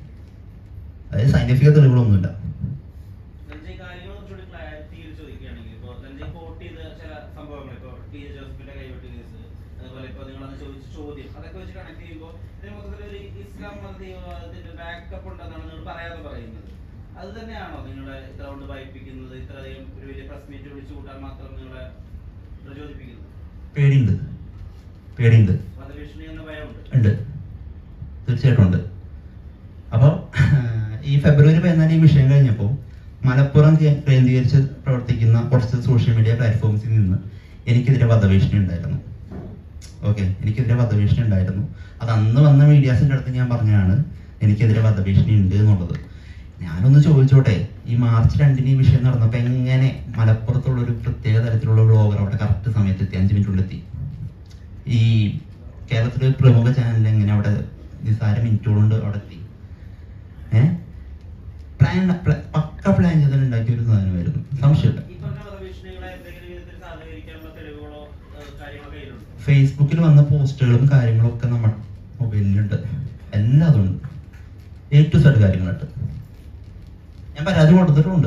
അതായത് സയന്റിഫിക് തെളിവുകളൊന്നുമില്ല രഞ്ജയ് കാര്യങ്ങൾ കുറച്ചുകൂടി ക്ലാരിറ്റിയിൽ ചോദിക്കുകയാണെങ്കിൽ ഇപ്പോൾ രഞ്ജയ് കോട്ട് ചെയ്ത ചില സംഭവങ്ങൾ ഇപ്പോൾ ടി എ ജോസഫിന്റെ കൈവെട്ട് കേസ് അതുപോലെ ഇപ്പോൾ നിങ്ങളന്ന് ചോദിച്ച ചോദ്യം അതൊക്കെ വെച്ച് കണക്ട് ചെയ്യുമ്പോൾ ഇതിന് മൊത്തത്തിൽ ഒരു ഇസ്ലാം മതത്തിന്റെ ബാക്കപ്പ് ഉണ്ടെന്നാണ് നിങ്ങൾ പറയാതെ പറയുന്നത് അത് തന്നെയാണോ നിങ്ങളെ ഇത്ര കൊണ്ട് ഭയപ്പിക്കുന്നത് ഇത്രയധികം ഒരു വലിയ പ്രസ് മീറ്റ് വിളിച്ചു കൂട്ടാൻ മാത്രം നിങ്ങളെ പ്രചോദിപ്പിക്കുന്നത് പേടിയുണ്ട് പേടിയുണ്ട് വധഭീഷണി എന്ന ഭയമുണ്ട് ഉണ്ട് തീർച്ചയായിട്ടും ഉണ്ട് അപ്പോൾ ഈ ഫെബ്രുവരി പതിനാല് ഈ വിഷയം കഴിഞ്ഞപ്പോൾ മലപ്പുറം കേ- കേന്ദ്രീകരിച്ച് പ്രവർത്തിക്കുന്ന കുറച്ച് സോഷ്യൽ മീഡിയ പ്ലാറ്റ്ഫോംസിൽ നിന്ന് എനിക്കെതിരെ വധഭീഷണി ഉണ്ടായിരുന്നു ഓക്കെ എനിക്കെതിരെ വധഭീഷണി ഉണ്ടായിരുന്നു അത് അന്ന് വന്ന മീഡിയാസിൻ്റെ അടുത്ത് ഞാൻ പറഞ്ഞതാണ് എനിക്കെതിരെ വധഭീഷണി ഉണ്ട് എന്നുള്ളത് ഞാനൊന്ന് ചോദിച്ചോട്ടെ ഈ മാർച്ച് രണ്ടിന് ഈ വിഷയം നടന്നപ്പോൾ എങ്ങനെ മലപ്പുറത്തുള്ള ഒരു പ്രത്യേക തരത്തിലുള്ള ബ്ലോഗർ അവിടെ കറക്റ്റ് സമയത്ത് എത്തി അഞ്ച് മിനിറ്റുള്ളിൽ എത്തി ഈ കേരളത്തിലെ ഒരു പ്രമുഖ ചാനൽ എങ്ങനെ അവിടെ നിസ്സാര മിനിറ്റുകൾ കൊണ്ട് അവിടെ എത്തി ഏ പ്ലാൻ പക്ക പ്ലാൻ ചെയ്ത് ഉണ്ടാക്കിയ ഒരു സാധനമായിരുന്നു സംശയമില്ല ഈ പറഞ്ഞ വധഭീഷണികളെ എന്തെങ്കിലും വിധത്തിൽ സഹകരിക്കാനുള്ള തെളിവുകളോ ഏഹ്, കാര്യങ്ങളോ കയ്യിലുണ്ടോ ഫേസ്ബുക്കിൽ വന്ന പോസ്റ്റുകളും കാര്യങ്ങളും ഒക്കെ നമ്മുടെ മൊബൈലിലുണ്ട് എല്ലാം അതുണ്ട് എ ടു സെഡ് കാര്യങ്ങളുണ്ട് ഞാൻ പരാതി കൊടുത്തിട്ടുമുണ്ട്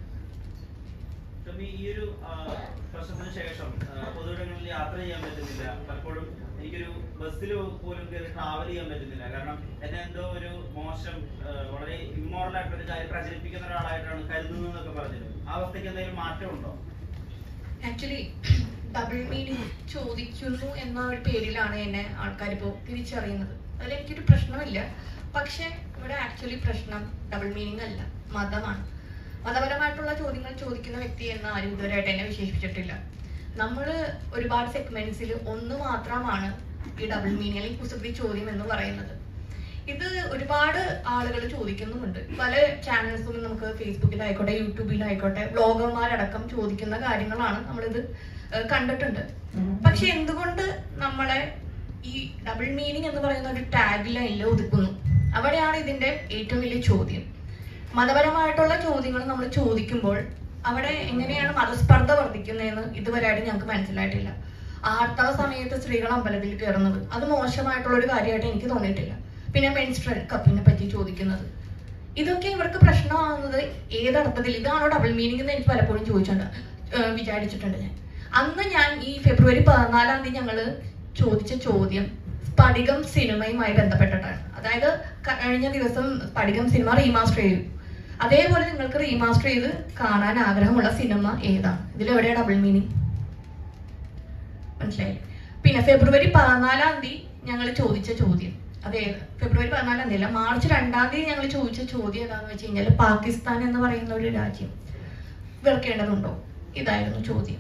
ഷമി, ഈ ഒരു ആ, പ്രശ്നത്തിന് ശേഷം ആ, പൊതുയിടങ്ങളിൽ യാത്ര ചെയ്യാൻ പറ്റുന്നില്ല പലപ്പോഴും എനിക്കൊരു ബസ്സിൽ പോലും കയറി ട്രാവൽ ചെയ്യാൻ പറ്റുന്നില്ല കാരണം എന്നെ എന്തോ ഒരു മോശം ആ, വളരെ ഇമ്മോറൽ ആയിട്ടുള്ള ഒരു കാര്യം പ്രചരിപ്പിക്കുന്ന ഒരാളായിട്ടാണ് കരുതുന്നത് എന്നൊക്കെ പറഞ്ഞത് ആ അവസ്ഥയ്ക്ക് എന്തെങ്കിലും മാറ്റമുണ്ടോ ആക്ച്വലി ഡബിൾ മീനിങ് ചോദിക്കുന്നു എന്ന ഒരു പേരിലാണ് എന്നെ ആൾക്കാർ ഇപ്പോൾ തിരിച്ചറിയുന്നത് അതിൽ എനിക്കൊരു പ്രശ്നമില്ല പക്ഷേ ഇവിടെ ആക്ച്വലി പ്രശ്നം ഡബിൾ മീനിങ് അല്ല മതമാണ് മതപരമായിട്ടുള്ള ചോദ്യങ്ങൾ ചോദിക്കുന്ന വ്യക്തി എന്ന് ആരും ഇതുവരെയായിട്ട് എന്നെ വിശേഷിപ്പിച്ചിട്ടില്ല നമ്മൾ ഒരുപാട് സെഗ്മെന്റ്സിൽ ഒന്ന് മാത്രമാണ് ഈ ഡബിൾ മീനിങ് അല്ലെങ്കിൽ കുസൃതി ചോദ്യം എന്ന് പറയുന്നത് ഇത് ഒരുപാട് ആളുകൾ ചോദിക്കുന്നുമുണ്ട് പല ചാനൽസും നമുക്ക് ഫേസ്ബുക്കിലായിക്കോട്ടെ യൂട്യൂബിലായിക്കോട്ടെ ബ്ലോഗർമാരടക്കം ചോദിക്കുന്ന കാര്യങ്ങളാണ് നമ്മളിത് ഏഹ് കണ്ടിട്ടുണ്ട് പക്ഷെ എന്തുകൊണ്ട് നമ്മളെ ഈ ഡബിൾ മീനിങ് എന്ന് പറയുന്ന ഒരു ടാഗ് ലൈനിൽ ഒതുക്കുന്നു അവിടെയാണ് ഇതിന്റെ ഏറ്റവും വലിയ ചോദ്യം മതപരമായിട്ടുള്ള ചോദ്യങ്ങൾ നമ്മൾ ചോദിക്കുമ്പോൾ അവിടെ എങ്ങനെയാണ് മതസ്പർദ്ധ വർദ്ധിക്കുന്നതെന്ന് ഇതുവരെയായിട്ട് ഞങ്ങൾക്ക് മനസ്സിലായിട്ടില്ല ആർത്തവ സമയത്ത് സ്ത്രീകൾ അമ്പലത്തിൽ കയറുന്നത് അത് മോശമായിട്ടുള്ള ഒരു കാര്യമായിട്ട് എനിക്ക് തോന്നിയിട്ടില്ല പിന്നെ മെൻസ്ട്രൽ കപ്പിനെ പറ്റി ചോദിക്കുന്നത് ഇതൊക്കെ ഇവർക്ക് പ്രശ്നമാകുന്നത് ഏതർത്ഥത്തിൽ ഇതാണോ ഡബിൾ മീനിങ് എന്ന് എനിക്ക് പലപ്പോഴും ചോദിച്ചിട്ടുണ്ട് ഏഹ് വിചാരിച്ചിട്ടുണ്ട് ഞാൻ അന്ന് ഞാൻ ഈ ഫെബ്രുവരി പതിനാലാം തീയതി ഞങ്ങള് ചോദിച്ച ചോദ്യം സ്ഫടികം സിനിമയുമായി ബന്ധപ്പെട്ടിട്ടാണ് അതായത് കഴിഞ്ഞ ദിവസം സ്ഫടികം സിനിമ റീമാസ്റ്റർ ചെയ്തു അതേപോലെ നിങ്ങൾക്ക് റീമാസ്റ്റർ ചെയ്ത് കാണാൻ ആഗ്രഹമുള്ള സിനിമ ഏതാണ് ഇതിലെവിടെയാണ് ഡബിൾ മീനിങ് മനസ്സിലായി പിന്നെ ഫെബ്രുവരി പതിനാലാം തീയതി ഞങ്ങൾ ചോദിച്ച ചോദ്യം അതെ ഫെബ്രുവരി പതിനാലാം തീയതി അല്ല മാർച്ച് രണ്ടാം തീയതി ഞങ്ങൾ ചോദിച്ച ചോദ്യം ഏതാണെന്ന് വെച്ച് കഴിഞ്ഞാൽ പാകിസ്ഥാൻ എന്ന് പറയുന്ന ഒരു രാജ്യം വെറുക്കേണ്ടതുണ്ടോ ഇതായിരുന്നു ചോദ്യം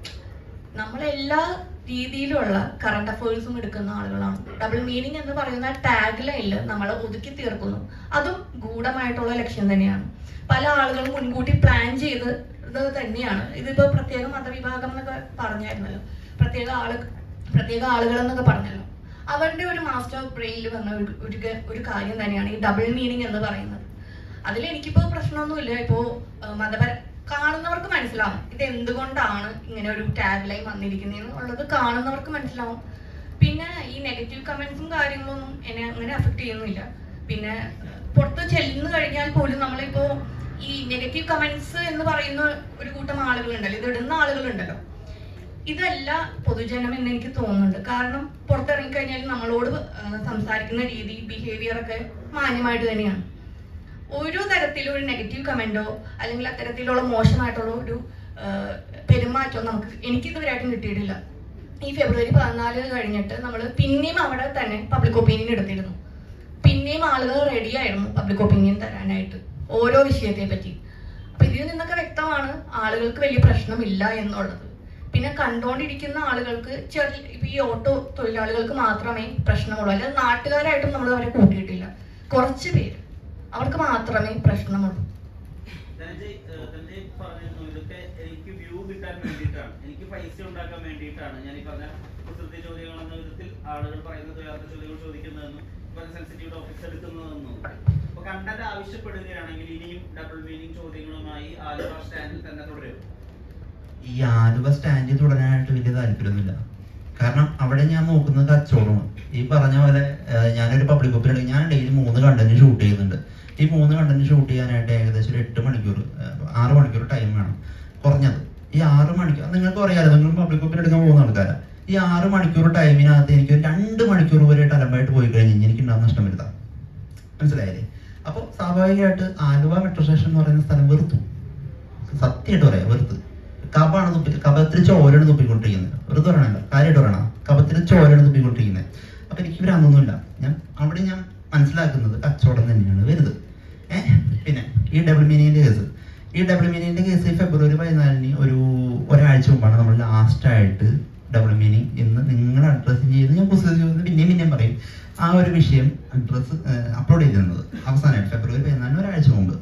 നമ്മളെല്ലാ രീതിയിലുള്ള കറണ്ട് അഫയേഴ്സും എടുക്കുന്ന ആളുകളാണ് ഡബിൾ മീനിങ് എന്ന് പറയുന്ന ടാഗ് ലൈനിൽ നമ്മൾ ഒതുക്കി തീർക്കുന്നു അതും ഗൂഢമായിട്ടുള്ള ലക്ഷ്യം തന്നെയാണ് പല ആളുകളും മുൻകൂട്ടി പ്ലാൻ ചെയ്ത് ഇത് തന്നെയാണ് ഇതിപ്പോ പ്രത്യേക മതവിഭാഗം എന്നൊക്കെ പറഞ്ഞായിരുന്നല്ലോ പ്രത്യേക ആള് പ്രത്യേക ആളുകൾ എന്നൊക്കെ പറഞ്ഞല്ലോ അവരുടെ ഒരു മാസ്റ്റർ ബ്രെയിനിൽ വന്ന ഒരു ഒരു ക- ഒരു കാര്യം തന്നെയാണ് ഈ ഡബിൾ മീനിങ് എന്ന് പറയുന്നത് അതിൽ എനിക്കിപ്പോ പ്രശ്നമൊന്നുമില്ല ഇപ്പോ ഏഹ്, മതപര കാണുന്നവർക്ക് മനസ്സിലാവും ഇത് എന്തുകൊണ്ടാണ് ഇങ്ങനെ ഒരു ടാഗ് ലൈൻ വന്നിരിക്കുന്നതെന്ന് ഉള്ളത് കാണുന്നവർക്ക് മനസ്സിലാവും പിന്നെ ഈ നെഗറ്റീവ് കമന്റ്സും കാര്യങ്ങളൊന്നും എന്നെ അങ്ങനെ അഫക്ട് ചെയ്യുന്നില്ല പിന്നെ ഏഹ്, പുറത്ത് ചെല്ലുന്നു കഴിഞ്ഞാൽ പോലും നമ്മളിപ്പോ ഈ നെഗറ്റീവ് കമന്റ്സ് എന്ന് പറയുന്ന ഒരു കൂട്ടം ആളുകളുണ്ടല്ലോ ഇത് ഇടുന്ന ആളുകളുണ്ടല്ലോ ഇതല്ല പൊതുജനം എന്ന് എനിക്ക് തോന്നുന്നുണ്ട് കാരണം പുറത്തിറങ്ങി കഴിഞ്ഞാൽ നമ്മളോട് ആ, സംസാരിക്കുന്ന രീതി ബിഹേവിയർ ഒക്കെ മാന്യമായിട്ട് തന്നെയാണ് ഓരോ തരത്തിലും ഒരു നെഗറ്റീവ് കമന്റോ അല്ലെങ്കിൽ അത്തരത്തിലുള്ള മോശമായിട്ടുള്ള ഒരു ആ, പെരുമാറ്റമോ നമുക്ക് എനിക്ക് ഇതുവരെയായിട്ടും കിട്ടിയിട്ടില്ല ഈ ഫെബ്രുവരി പതിനാല് കഴിഞ്ഞിട്ട് നമ്മൾ പിന്നെയും അവിടെ തന്നെ പബ്ലിക് ഒപ്പീനിയൻ എടുത്തിരുന്നു പിന്നെയും ആളുകൾ റെഡി ആയിരുന്നു പബ്ലിക് ഒപ്പീനിയൻ തരാനായിട്ട് ഓരോ വിഷയത്തെ പറ്റി അപ്പൊ ഇതിൽ നിന്നൊക്കെ വ്യക്തമാണ് ആളുകൾക്ക് വലിയ പ്രശ്നമില്ല എന്നുള്ളത് പിന്നെ കണ്ടുകൊണ്ടിരിക്കുന്ന ആളുകൾക്ക് ചെറിയ ഇപ്പൊ ഈ ഓട്ടോ തൊഴിലാളികൾക്ക് മാത്രമേ പ്രശ്നമുള്ളൂ അല്ലാതെ നാട്ടുകാരായിട്ടും നമ്മൾ അവരെ കൂട്ടിയിട്ടില്ല കുറച്ച് പേര് അവർക്ക് മാത്രമേ പ്രശ്നമുള്ളൂ ധനഞ്ജയ് ഏഹ് ധനഞ്ജയ് പറഞ്ഞിരുന്നു ഇതൊക്കെ എനിക്ക് വ്യൂ കിട്ടാൻ വേണ്ടിയിട്ടാണ് എനിക്ക് പൈസ ഉണ്ടാക്കാൻ വേണ്ടിയിട്ടാണ് ഞാൻ ഈ പറഞ്ഞ കുസൃതി ചോദ്യങ്ങൾ എന്ന വിധത്തിൽ ആളുകൾ പറയുന്നത് യഥാർത്ഥ ചോദ്യങ്ങൾ ചോദിക്കുന്നതെന്നും ഈ പറഞ്ഞ സെൻസിറ്റീവ് ടോപ്പിക്സ് എടുക്കുന്നതെന്നും അപ്പൊ കണ്ടന്റ് ആവശ്യപ്പെടുകയാണെങ്കിൽ ഇനിയും ഡബിൾ മീനിങ് ചോദ്യങ്ങളുമായി ആലുവ സ്റ്റാൻഡിൽ തന്നെ തുടരും ഈ ആലുവ സ്റ്റാൻഡിൽ തുടരാനായിട്ട് വലിയ താല്പര്യമൊന്നുമില്ല കാരണം അവിടെ ഞാൻ നോക്കുന്നത് കച്ചവടമാണ് ഈ പറഞ്ഞ പോലെ ഏഹ്, ഞാനൊരു പബ്ലിക് ഒപ്പിൽ ഞാൻ ഡെയിലി മൂന്ന് കണ്ടന്റ് ഷൂട്ട് ചെയ്യുന്നുണ്ട് ഈ മൂന്ന് കണ്ടന്റ് ഷൂട്ട് ചെയ്യാനായിട്ട് ഏകദേശം ഒരു എട്ട് മണിക്കൂർ ഏഹ്, ആറ് മണിക്കൂർ ടൈം വേണം കുറഞ്ഞത് ഈ ആറ് മണിക്കൂർ നിങ്ങൾക്ക് അറിയാലോ നിങ്ങൾ പബ്ലിക് ഒപ്പിൽ എടുക്കാൻ പോകുന്ന ആൾക്കാരാ ഈ ആറ് മണിക്കൂർ ടൈമിനകത്ത് എനിക്ക് ഒരു രണ്ട് മണിക്കൂർ വരെ ടലമ്പായിട്ട് പോയി കഴിഞ്ഞാൽ എനിക്ക് ഉണ്ടാകുന്ന നഷ്ടം വരുത്താം മനസ്സിലായില്ലേ അപ്പോൾ സ്വാഭാവികമായിട്ട് ആലുവ മെട്രോ സ്റ്റേഷൻ എന്ന് പറയുന്ന സ്ഥലം വെറുത്തു സത്യമായിട്ട് പറയാം വെറുത്ത് കബാണ് തുപ്പി കബത്തിൽ ചോരയാണ് തുപ്പിക്കൊണ്ടിരിക്കുന്നത് വെറുതെ പറയണല്ല കാര്യമായിട്ട് പറയണം കബത്തിൽ ചോരയാണ് തുപ്പിക്കൊണ്ടിരിക്കുന്നത് അപ്പൊ എനിക്ക് ഇവരൊന്നുമില്ല ഞാൻ അവിടെ ഞാൻ മനസ്സിലാക്കുന്നത് കച്ചവടം തന്നെയാണ് വരുത് ഏഹ് പിന്നെ ഈ ഡബിൾ മീനിങ്ങിന്റെ കേസ് ഈ ഡബിൾ മീനിങ്ങിന്റെ കേസ് ഫെബ്രുവരി പതിനാലിന് ഒരു ഒരാഴ്ച മുമ്പാണ് നമ്മൾ ലാസ്റ്റ് ആയിട്ട് ഡബിൾ മീനിങ് എന്ന് നിങ്ങൾ അഡ്രസ്സ് ചെയ്ത് ഞാൻ പുസ്തകം ചെയ്ത് പിന്നെയും പിന്നെയും പറയും ആ ഒരു വിഷയം അഡ്രസ്സ് അപ്ലോഡ് ചെയ്തിരുന്നത് അവസാനമായിട്ട് ഫെബ്രുവരി പതിനാലിന് ഒരാഴ്ച മുമ്പ്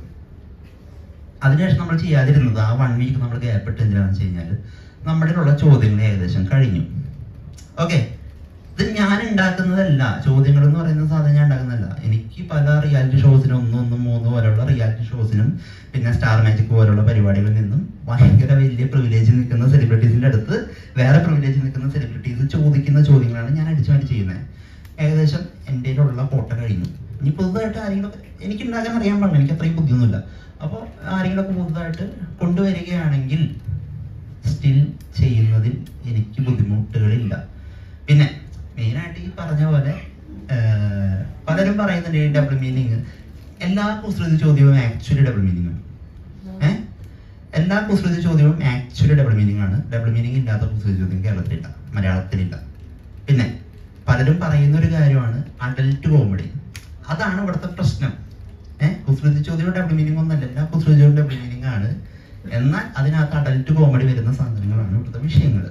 അതിനുശേഷം നമ്മൾ ചെയ്യാതിരുന്നത് ആ വൺ വീക്ക് നമ്മൾ ഗ്യാപ്പ് ഇട്ട് എന്തിനാണെന്ന് വെച്ച് കഴിഞ്ഞാൽ നമ്മുടെ ഉള്ള ചോദ്യങ്ങൾ ഏകദേശം കഴിഞ്ഞു ഓക്കെ ഇത് ഞാൻ ഉണ്ടാക്കുന്നതല്ല ചോദ്യങ്ങൾ എന്ന് പറയുന്ന സാധനം ഞാൻ ഉണ്ടാക്കുന്നതല്ല എനിക്ക് പല റിയാലിറ്റി ഷോസിനും ഒന്നും ഒന്നും മൂന്ന് പോലുള്ള റിയാലിറ്റി ഷോസിനും പിന്നെ സ്റ്റാർ മാജിക് പോലുള്ള പരിപാടികളിൽ നിന്നും ഭയങ്കര വലിയ പ്രിവിലേജ് നിൽക്കുന്ന സെലിബ്രിറ്റീസിന്റെ അടുത്ത് വേറെ പ്രിവിലേജ് നിൽക്കുന്ന സെലിബ്രിറ്റീസ് ചോദിക്കുന്ന ചോദ്യങ്ങളാണ് ഞാൻ അടിച്ചു മാറ്റി ചെയ്യുന്നത് ഏകദേശം എൻ്റെ ഉള്ള കോട്ട കഴിഞ്ഞു ഇനി പുതുതായിട്ട് ആരെങ്കിലും എനിക്ക് ഉണ്ടാക്കാൻ അറിയാൻ പാടില്ല എനിക്ക് അത്രയും ബുദ്ധിയൊന്നുമില്ല അപ്പോൾ ആരെങ്കിലുമൊക്കെ പുതുതായിട്ട് കൊണ്ടുവരികയാണെങ്കിൽ സ്റ്റിൽ ചെയ്യുന്നതിൽ എനിക്ക് ബുദ്ധിമുട്ടുകളില്ല പിന്നെ മെയിനായിട്ട് ഈ പറഞ്ഞ പോലെ ആഹ്, പലരും പറയുന്നുണ്ട് ഈ ഡബിൾ മീനിങ് എല്ലാ കുസൃതി ചോദ്യവും ആക്ച്വലി ഡബിൾ മീനിങ് ആണ് ഏഹ് എല്ലാ കുസൃതി ചോദ്യവും ആക്ച്വലി ഡബിൾ മീനിങ് ആണ് ഡബിൾ മീനിങ് ഇല്ലാത്ത കുസൃതി ചോദ്യം കേരളത്തിലില്ല മലയാളത്തിലില്ല പിന്നെ പലരും പറയുന്ന ഒരു കാര്യമാണ് അഡൽട്ട് കോമഡി അതാണ് ഇവിടുത്തെ പ്രശ്നം ഏഹ് കുസൃതി ചോദ്യം ഡബിൾ മീനിങ് ഒന്നല്ല എല്ലാ കുസൃതി ചോദ്യം ഡബിൾ മീനിങ് ആണ് എന്നാൽ അതിനകത്ത് അഡൽട്ട് കോമഡി വരുന്ന സാധനങ്ങളാണ് ഇവിടുത്തെ വിഷയങ്ങൾ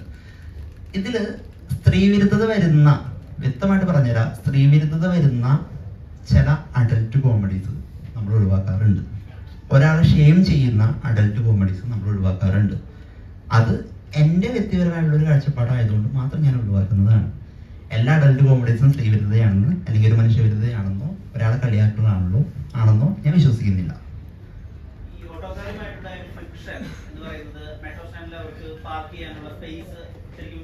ഇതില് സ്ത്രീ വിരുദ്ധത വരുന്ന വ്യക്തമായിട്ട് പറഞ്ഞുതരാം സ്ത്രീ വിരുദ്ധത വരുന്ന ചില അഡൽട്ട് കോമഡീസ് നമ്മൾ ഒഴിവാക്കാറുണ്ട് ഒരാളെ ഷെയിം ചെയ്യുന്ന അഡൽട്ട് കോമഡീസ് നമ്മൾ ഒഴിവാക്കാറുണ്ട് അത് എൻ്റെ വ്യക്തിപരമായിട്ടുള്ള ഒരു കാഴ്ചപ്പാടായതുകൊണ്ട് മാത്രം ഞാൻ ഒഴിവാക്കുന്നതാണ് എല്ലാ അഡൽട്ട് കോമഡീസും സ്ത്രീവിരുദ്ധതയാണെന്ന് അല്ലെങ്കിൽ ഒരു മനുഷ്യവിരുദ്ധതയാണെന്നോ ഒരാളെ കളിയാക്കുന്നതാണല്ലോ ആണെന്നോ ഞാൻ വിശ്വസിക്കുന്നില്ല ഈ ഓട്ടോക്കാരുമായിട്ടുള്ള ഫ്രിക്ഷൻ എന്ന് പറയുന്നത് മെട്രോ സ്റ്റാൻഡിൽ അവർക്ക് പാർക്ക് ചെയ്യാനുള്ള സ്പേസ് ശരിക്കും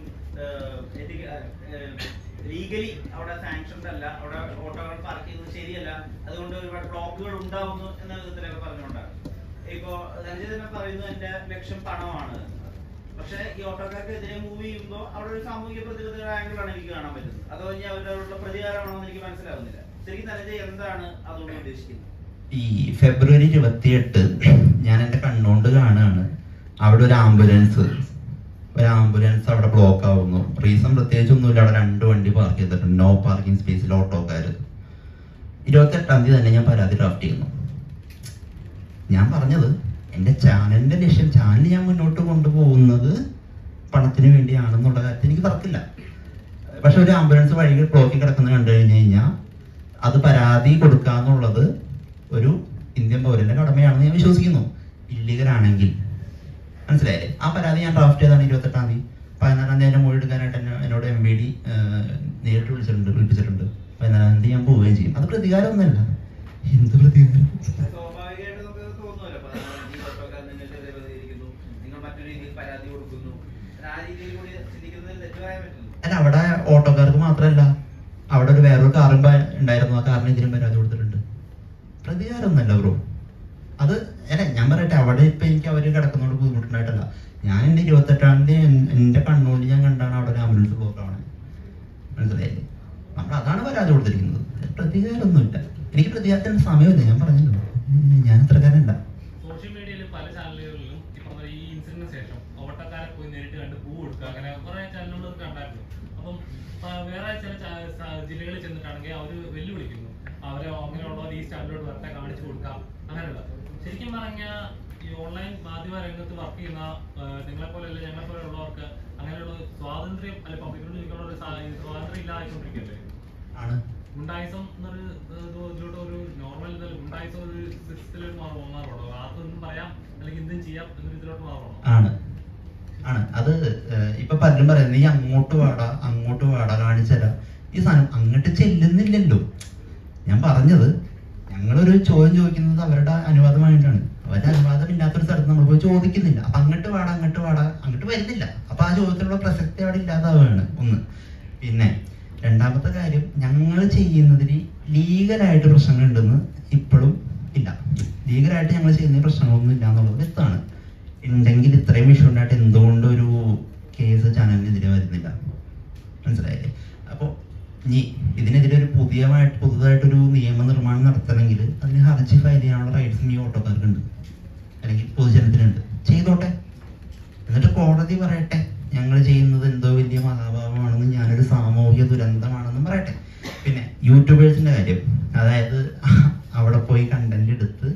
ലീഗലി അവിടെ സാങ്ഷൻഡ് അല്ല അവിടെ ഓട്ടോകൾ പാർക്ക് ചെയ്യുന്നത് ശരിയല്ല അതുകൊണ്ട് ഒരുപാട് ബ്ലോക്കുകൾ ഉണ്ടാവുന്നു എന്ന വിധത്തിലൊക്കെ പറഞ്ഞുകൊണ്ടാണ് ഇപ്പോ രഞ്ജിത് തന്നെ പറയുന്നു എന്റെ ലക്ഷ്യം പണമാണ് പക്ഷെ ഈ ഓട്ടോക്കാർക്കെതിരെ മൂവ് ചെയ്യുമ്പോൾ അവിടെ ഒരു സാമൂഹിക പ്രതിബദ്ധത ആംഗിളാണ് എനിക്ക് കാണാൻ പറ്റുന്നത് അതോ ഇനി അവരോടുള്ള പ്രതികാരമാണോ എന്ന് എനിക്ക് മനസ്സിലാവുന്നില്ല ശരിക്കും ധനഞ്ജയ് എന്താണ് അതുകൊണ്ട് ഉദ്ദേശിക്കുന്നത് ഈ ഫെബ്രുവരി ഇരുപത്തിയെട്ട് ഞാൻ എൻ്റെ കണ്ണുകൊണ്ട് കാണുകയാണ് അവിടെ ഒരു ആംബുലൻസ് ഒരു ആംബുലൻസ് അവിടെ ബ്ലോക്ക് ആവുന്നു റീസൺ പ്രത്യേകിച്ച് ഒന്നുമില്ല അവിടെ രണ്ട് വണ്ടി പാർക്ക് ചെയ്തിട്ടുണ്ട് നോ പാർക്കിംഗ് സ്പേസിൽ ഓട്ടോക്കാർ ഇരുപത്തെട്ടാം തീയതി തന്നെ ഞാൻ പരാതി ഡ്രാഫ്റ്റ് ചെയ്യുന്നു ഞാൻ പറഞ്ഞത് എൻ്റെ ചാനലിൻ്റെ ലക്ഷ്യം ചാനൽ ഞാൻ മുന്നോട്ട് കൊണ്ടുപോകുന്നത് പണത്തിന് വേണ്ടിയാണെന്നുള്ള കാര്യത്തിൽ എനിക്ക് തർക്കില്ല പക്ഷെ ഒരു ആംബുലൻസ് വഴി ബ്ലോക്കിൽ കിടക്കുന്നത് കണ്ടു കഴിഞ്ഞു കഴിഞ്ഞാൽ അത് പരാതി കൊടുക്കുക എന്നുള്ളത് ഒരു ഇന്ത്യൻ പൗരന്റെ കടമയാണെന്ന് ഞാൻ വിശ്വസിക്കുന്നു ഇല്ലീഗലാണെങ്കിൽ മനസ്സിലായില്ലേ ആ പരാതി ഞാൻ ഡ്രാഫ്റ്റ് ചെയ്താണ് ഇരുപത്തെട്ടാം തീയതി പതിനാലാം തീയതി എൻ്റെ മൊഴി എടുക്കാനായിട്ട് എന്നെ എന്നോട് എം ബി ഡി നേരിട്ട് വിളിച്ചിട്ടുണ്ട് വിളിപ്പിച്ചിട്ടുണ്ട് പതിനാലാം തീയതി ഞാൻ പോവുകയും ചെയ്യും അത് പ്രതികാരമൊന്നുമല്ല എന്ത് പ്രതികാരം സ്വാഭാവികമായിട്ട് നമുക്ക് തോന്നുമല്ലോ അപ്പൊ ഈ ഓട്ടോക്കാർ നിങ്ങൾക്കെതിരെ പ്രതികരിക്കുന്നു നിങ്ങൾ മറ്റൊരു രീതിയിൽ പരാതി കൊടുക്കുന്നു ആ രീതിയിൽ കൂടി ചിന്തിക്കുന്നതിൽ തെറ്റ് പറയാൻ പറ്റില്ല അല്ല അവിടെ ഓട്ടോക്കാർക്ക് മാത്രമല്ല അവിടെ ഒരു വേറൊരു കാറും പ- ഉണ്ടായിരുന്നു ആ കാറിനെതിരും പരാതി കൊടുത്തിട്ടുണ്ട് പ്രതികാരമൊന്നുമല്ല ബ്രോ അത് അല്ല ഞാൻ പറയട്ടെ അവിടെ ഇപ്പൊ എനിക്ക് അവര് കിടക്കുന്നതുകൊണ്ട് ബുദ്ധിമുട്ടുണ്ടായിട്ടല്ല ഞാൻ എന്റെ ഇരുപത്തെട്ടാം തീയതി എൻ- എന്റെ കണ്ണുകൊണ്ട് ഞാൻ കണ്ടാണ് അവിടെ ഒരു ആംബുലൻസ് ബ്ലോക്ക് ആവണേ മനസ്സിലായില്ലേ നമ്മൾ അതാണ് പരാതി കൊടുത്തിരിക്കുന്നത് പ്രതികാരമൊന്നുമില്ല എനിക്ക് പ്രതികാരത്തിന് സമയമില്ല ഞാൻ പറഞ്ഞല്ലോ ഉം, ഞാൻ അത്രക്കാരല്ല സോഷ്യൽ മീഡിയയിൽ പല ചാനലുകളിലും ഈ പറഞ്ഞ ഈ ഇൻസിഡന്റിന് ശേഷം ഓട്ടക്കാരെ പോയി നേരിട്ട് കണ്ട് പൂ കൊടുക്കുക അങ്ങനെ കുറെ ചാനലുകൾ കണ്ടായിരുന്നു അപ്പം ആ, വേറെ ചില ചാ- സ- ജില്ലകളിൽ ചെന്നിട്ടാണെങ്കിൽ അവർ വെല്ലുവിളിക്കുന്നു അവരെ അങ്ങനെയുള്ളവർ ഈ സ്റ്റാൻഡിലോട്ട് വരട്ടെ കാണിച്ചു കൊടുക്കാം അങ്ങനെയുള്ള ശരിക്കും പറഞ്ഞാൽ ഈ ഓൺലൈൻ മാധ്യമ രംഗത്ത് വർക്ക് ചെയ്യുന്ന നിങ്ങളെ പോലെയല്ല ഞങ്ങളെ പോലെയുള്ളവർക്ക് അങ്ങനെയുള്ള സ്വാതന്ത്ര്യം അല്ലെ പബ്ലിക്കിനോട് ചോദിക്കാനുള്ള ഒരു സാ- സ്വാതന്ത്ര്യം ഇല്ലാതായിക്കൊണ്ടിരിക്കുകയല്ലേ ആണ് ഗുണ്ടായിസം എന്നൊരു ഏഹ്, ഇത് ഇതിലോട്ട് ഒരു നോർമൽ ഇതിൽ ഗുണ്ടായിസം ഒരു സിസ്റ്റത്തിലോട്ട് മാറും മാറുള്ളൂ ആർക്കൊന്നും പറയാം അല്ലെങ്കിൽ എന്തും ചെയ്യാം എന്നൊരു ഇതിലോട്ട് മാറണം ആണ് ആണ് അത് ഏഹ്, ഇപ്പൊ പലരും പറയുന്നത് നീ അങ്ങോട്ട് വാടാ അങ്ങോട്ട് വാടാ കാണിച്ചരാ ഈ സാധനം അങ്ങോട്ട് ചെല്ലുന്നില്ലല്ലോ ഞാൻ പറഞ്ഞത് ഞങ്ങളൊരു ചോദ്യം ചോദിക്കുന്നത് അവരുടെ അനുവാദമായിട്ടാണ് അവരുടെ അനുവാദം ഇല്ലാത്തൊരു സ്ഥലത്ത് നമ്മൾ പോയി ചോദിക്കുന്നില്ല അപ്പൊ അങ്ങോട്ട് വാടാ അങ്ങോട്ട് വാടാ അങ്ങോട്ട് വരുന്നില്ല അപ്പൊ ആ ചോദ്യത്തിനുള്ള പ്രസക്തി അവിടെ ഇല്ലാതാവുകയാണ് ഒന്ന് പിന്നെ രണ്ടാമത്തെ കാര്യം ഞങ്ങൾ ചെയ്യുന്നതിന് ലീഗലായിട്ട് പ്രശ്നങ്ങളുണ്ടെന്ന് ഇപ്പോഴും ഇല്ല ലീഗലായിട്ട് ഞങ്ങൾ ചെയ്യുന്ന പ്രശ്നങ്ങളൊന്നും ഇല്ല എന്നുള്ളത് വ്യക്തമാണ് ഉണ്ടെങ്കിൽ ഇത്രയും ഇഷ്യൂ ഉണ്ടായിട്ട് എന്തുകൊണ്ട് ഒരു കേസ് ചാനലിനെതിരെ വരുന്നില്ല മനസ്സിലായില്ലേ അപ്പോൾ ഇനി ഇതിനെതിരെ ഒരു പുതിയമായിട്ട് പുതുതായിട്ടൊരു നിയമനിർമ്മാണം നടത്തണമെങ്കിൽ അതിന് ഹർജി ഫയൽ ചെയ്യാനുള്ള റൈറ്റ്സും ഈ ഓട്ടോക്കാർക്കുണ്ട് അല്ലെങ്കിൽ പൊതുജനത്തിനുണ്ട് ചെയ്തോട്ടെ എന്നിട്ട് കോടതി പറയട്ടെ ഞങ്ങൾ ചെയ്യുന്നത് എന്തോ വലിയ മഹാഭാവമാണെന്നും ഞാനൊരു സാമൂഹിക ദുരന്തമാണെന്നും പറയട്ടെ പിന്നെ യൂട്യൂബേഴ്സിന്റെ കാര്യം അതായത് അവിടെ പോയി കണ്ടന്റ് എടുത്ത്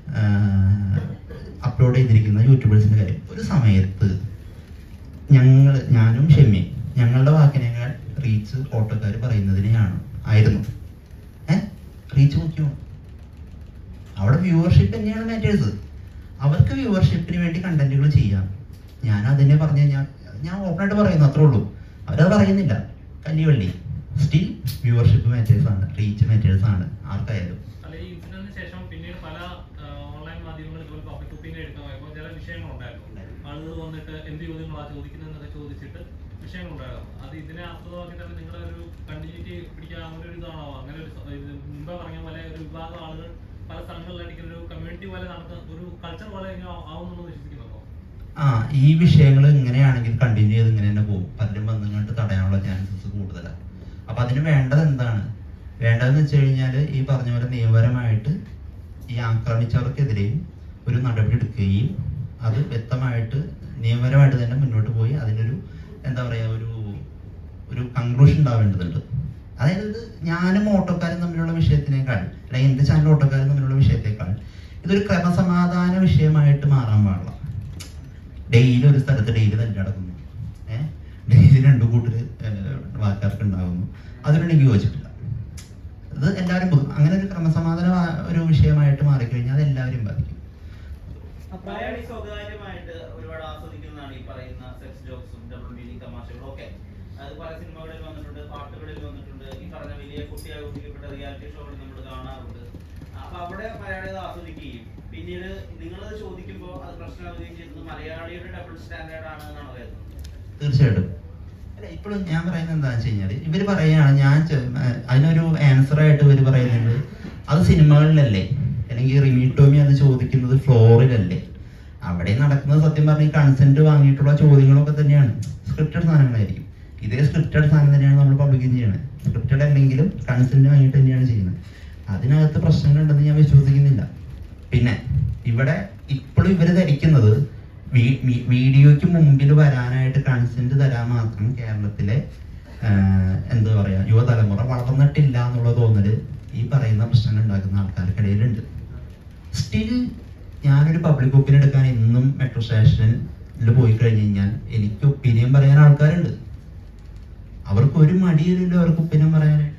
അപ്ലോഡ് ചെയ്തിരിക്കുന്ന യൂട്യൂബേഴ്സിന്റെ കാര്യം ഒരു സമയത്ത് ഞങ്ങൾ ഞാനും ഷെമി ഞങ്ങളുടെ വാക്കിനേക്കാൾ റീച്ച് ഓട്ടോക്കാർ പറയുന്നതിനെയാണ് ആയിരുന്നു ഏഹ് റീച്ച് നോക്കിയോ അവിടെ വ്യൂവർഷിപ്പ് തന്നെയാണ് മാറ്റേഴ്സ് അവർക്ക് വ്യൂവർഷിപ്പിന് വേണ്ടി കണ്ടന്റുകൾ ചെയ്യാം ഞാൻ അതിനെ പറഞ്ഞ ഞാൻ ഞാൻ ഓപ്പണായിട്ട് പറയുന്നു അത്രേ ഉള്ളൂ അവരത് പറയുന്നില്ല കല്ലിവള്ളി സ്റ്റിൽ വ്യൂവർഷിപ്പ് മാറ്റേഴ്സ് ആണ് റീച്ച് മാറ്റേഴ്സ് ആണ് ആർക്കായാലും അല്ല ഈ ഇൻസിഡന്റിന് ശേഷം പിന്നീട് പല ഓൺലൈൻ മാധ്യമങ്ങളിൽ ഇതുപോലെ പബ്ലിക് ഒപ്പീനിയൻ എടുക്കാൻ പോയപ്പോൾ ചില വിഷയങ്ങളുണ്ടായിരുന്നു ആളുകൾ വന്നിട്ട് എന്ത് ചോദ്യങ്ങളാണ് ചോദിക്കുന്നതെന്നൊക്കെ ചോദിച്ചിട്ട് വിഷയങ്ങളുണ്ടായിരുന്നു അത് ഇതിനെ ആസ്പദമാക്കി തന്നെ നിങ്ങളുടെ ഒരു കണ്ടിന്യൂറ്റി പിടിക്കാൻ അങ്ങനെ ഒരു ഇതാണോ അങ്ങനെ ഒരു സ- ഇത് മുമ്പേ പറഞ്ഞ പോലെ ഒരു വിഭാഗം ആളുകൾ പല സ്ഥലങ്ങളിലായിട്ട് ഒരു കമ്മ്യൂണിറ്റി പോലെ നടക്കുന്ന ഒരു കൾച്ചർ പോലെ ഇങ്ങനെ ആവുന്നുണ്ടെന്ന് വിശ്വസിക്കുന്നുണ്ടോ ആ ഈ വിഷയങ്ങൾ ഇങ്ങനെയാണെങ്കിൽ കണ്ടിന്യൂ ചെയ്ത് ഇങ്ങനെ തന്നെ പോകും പലരും വന്നിങ്ങോട്ട് തടയാനുള്ള ചാൻസസ് കൂടുതലാണ് അപ്പൊ അതിന് വേണ്ടത് എന്താണ് വേണ്ടതെന്ന് വെച്ച് കഴിഞ്ഞാൽ ഈ പറഞ്ഞ പോലെ നിയമപരമായിട്ട് ഈ ആക്രമിച്ചവർക്കെതിരെയും ഒരു നടപടി എടുക്കുകയും അത് വ്യക്തമായിട്ട് നിയമപരമായിട്ട് തന്നെ മുന്നോട്ട് പോയി അതിനൊരു എന്താ പറയാ ഒരു ഒരു കൺക്ലൂഷൻ ഉണ്ടാവേണ്ടതുണ്ട് അതായത് ഇത് ഞാനും ഓട്ടോക്കാരും തമ്മിലുള്ള വിഷയത്തിനേക്കാൾ അല്ലെങ്കിൽ എൻ്റെ ചാനൽ ഓട്ടോക്കാരും തമ്മിലുള്ള വിഷയത്തെക്കാൾ ഇതൊരു ക്രമസമാധാന വിഷയമായിട്ട് മാറാൻ പാടില്ല ഡെയിലി ഒരു സ്ഥലത്ത് ഡെയിലി തന്നെ നടക്കുന്നു ഏഹ് ഡെയിലി രണ്ടു കൂട്ടര് വാക്കാർക്ക് ഉണ്ടാകുന്നു അതിനോട് എനിക്ക് യോജിപ്പില്ല ഇത് എല്ലാവരും പൊതു- അങ്ങനെ ഒരു ക്രമസമാധാന ഒരു വിഷയമായിട്ട് മാറിക്കഴിഞ്ഞാൽ അത് എല്ലാവരും ബാധിക്കും മലയാളി സ്വകാര്യമായിട്ട് ഒരുപാട് ആസ്വദിക്കുന്നതാണ് ഈ പറയുന്ന സെക്സ് ജോക്സും ഡബിൾ മീനിങ് തമാശകളും ഒക്കെ അത് പല സിനിമകളിൽ വന്നിട്ടുണ്ട് പാട്ടുകളിൽ വന്നിട്ടുണ്ട് ഈ പറഞ്ഞ വലിയ കുട്ടിയായി ഒതുക്കപ്പെട്ട റിയാലിറ്റി ഷോകളിൽ നമ്മൾ കാണാറുണ്ട് അപ്പൊ അവിടെ മലയാളി അത് ആസ്വദിക്കുകയും പിന്നീട് നിങ്ങളത് ചോദിക്കുമ്പോൾ അത് പ്രശ്നമാവുകയും ചെയ്യുന്നത് മലയാളിയുടെ ഡബിൾ സ്റ്റാൻഡേർഡ് ആണ് എന്നാണ് കരുതുന്നത് തീർച്ചയായിട്ടും അല്ല ഇപ്പോഴും ഞാൻ പറയുന്നത് എന്താണെന്ന് വെച്ച് കഴിഞ്ഞാൽ ഇവർ പറയുകയാണ് ഞാൻ ചെ- ഏർ അതിനൊരു ആൻസർ ആയിട്ട് ഇവർ പറയുന്നത് അത് സിനിമകളിലല്ലേ അല്ലെങ്കിൽ റിമീട്ടോമി അത് ചോദിക്കുന്നത് ഫ്ലോറിലല്ലേ അവിടെ നടക്കുന്നത് സത്യം പറഞ്ഞ ഈ കൺസെന്റ് വാങ്ങിയിട്ടുള്ള ചോദ്യങ്ങളൊക്കെ തന്നെയാണ് സ്ക്രിപ്റ്റഡ് സാധനങ്ങളായിരിക്കും ഇതേ സ്ക്രിപ്റ്റഡ് സാധനം തന്നെയാണ് നമ്മൾ പബ്ലിക്കും ചെയ്യണത് സ്ക്രിപ്റ്റഡ് അല്ലെങ്കിലും കൺസെന്റ് വാങ്ങിയിട്ട് തന്നെയാണ് ചെയ്യുന്നത് അതിനകത്ത് പ്രശ്നങ്ങളുണ്ടെന്ന് ഞാൻ വിശ്വസിക്കുന്നില്ല പിന്നെ ഇവിടെ ഇപ്പോഴും ഇവർ ധരിക്കുന്നത് വീ- വീ- വീഡിയോയ്ക്ക് മുമ്പിൽ വരാനായിട്ട് കൺസെന്റ് തരാൻ മാത്രം കേരളത്തിലെ ആഹ്, എന്താ പറയാ യുവതലമുറ വളർന്നിട്ടില്ല എന്നുള്ള തോന്നല് ഈ പറയുന്ന പ്രശ്നങ്ങൾ ഉണ്ടാക്കുന്ന ആൾക്കാർക്കിടയിലുണ്ട് സ്റ്റിൽ ഞാനൊരു പബ്ലിക് ഒപ്പീനിയൻ എടുക്കാൻ ഇന്നും മെട്രോ സ്റ്റേഷനിൽ പോയി കഴിഞ്ഞ് കഴിഞ്ഞാൽ എനിക്ക് ഒപ്പീനിയൻ പറയാൻ ആൾക്കാരുണ്ട് അവർക്ക് ഒരു മടിയില്ലല്ലോ അവർക്ക് ഒപ്പീനിയൻ പറയാനായിട്ട്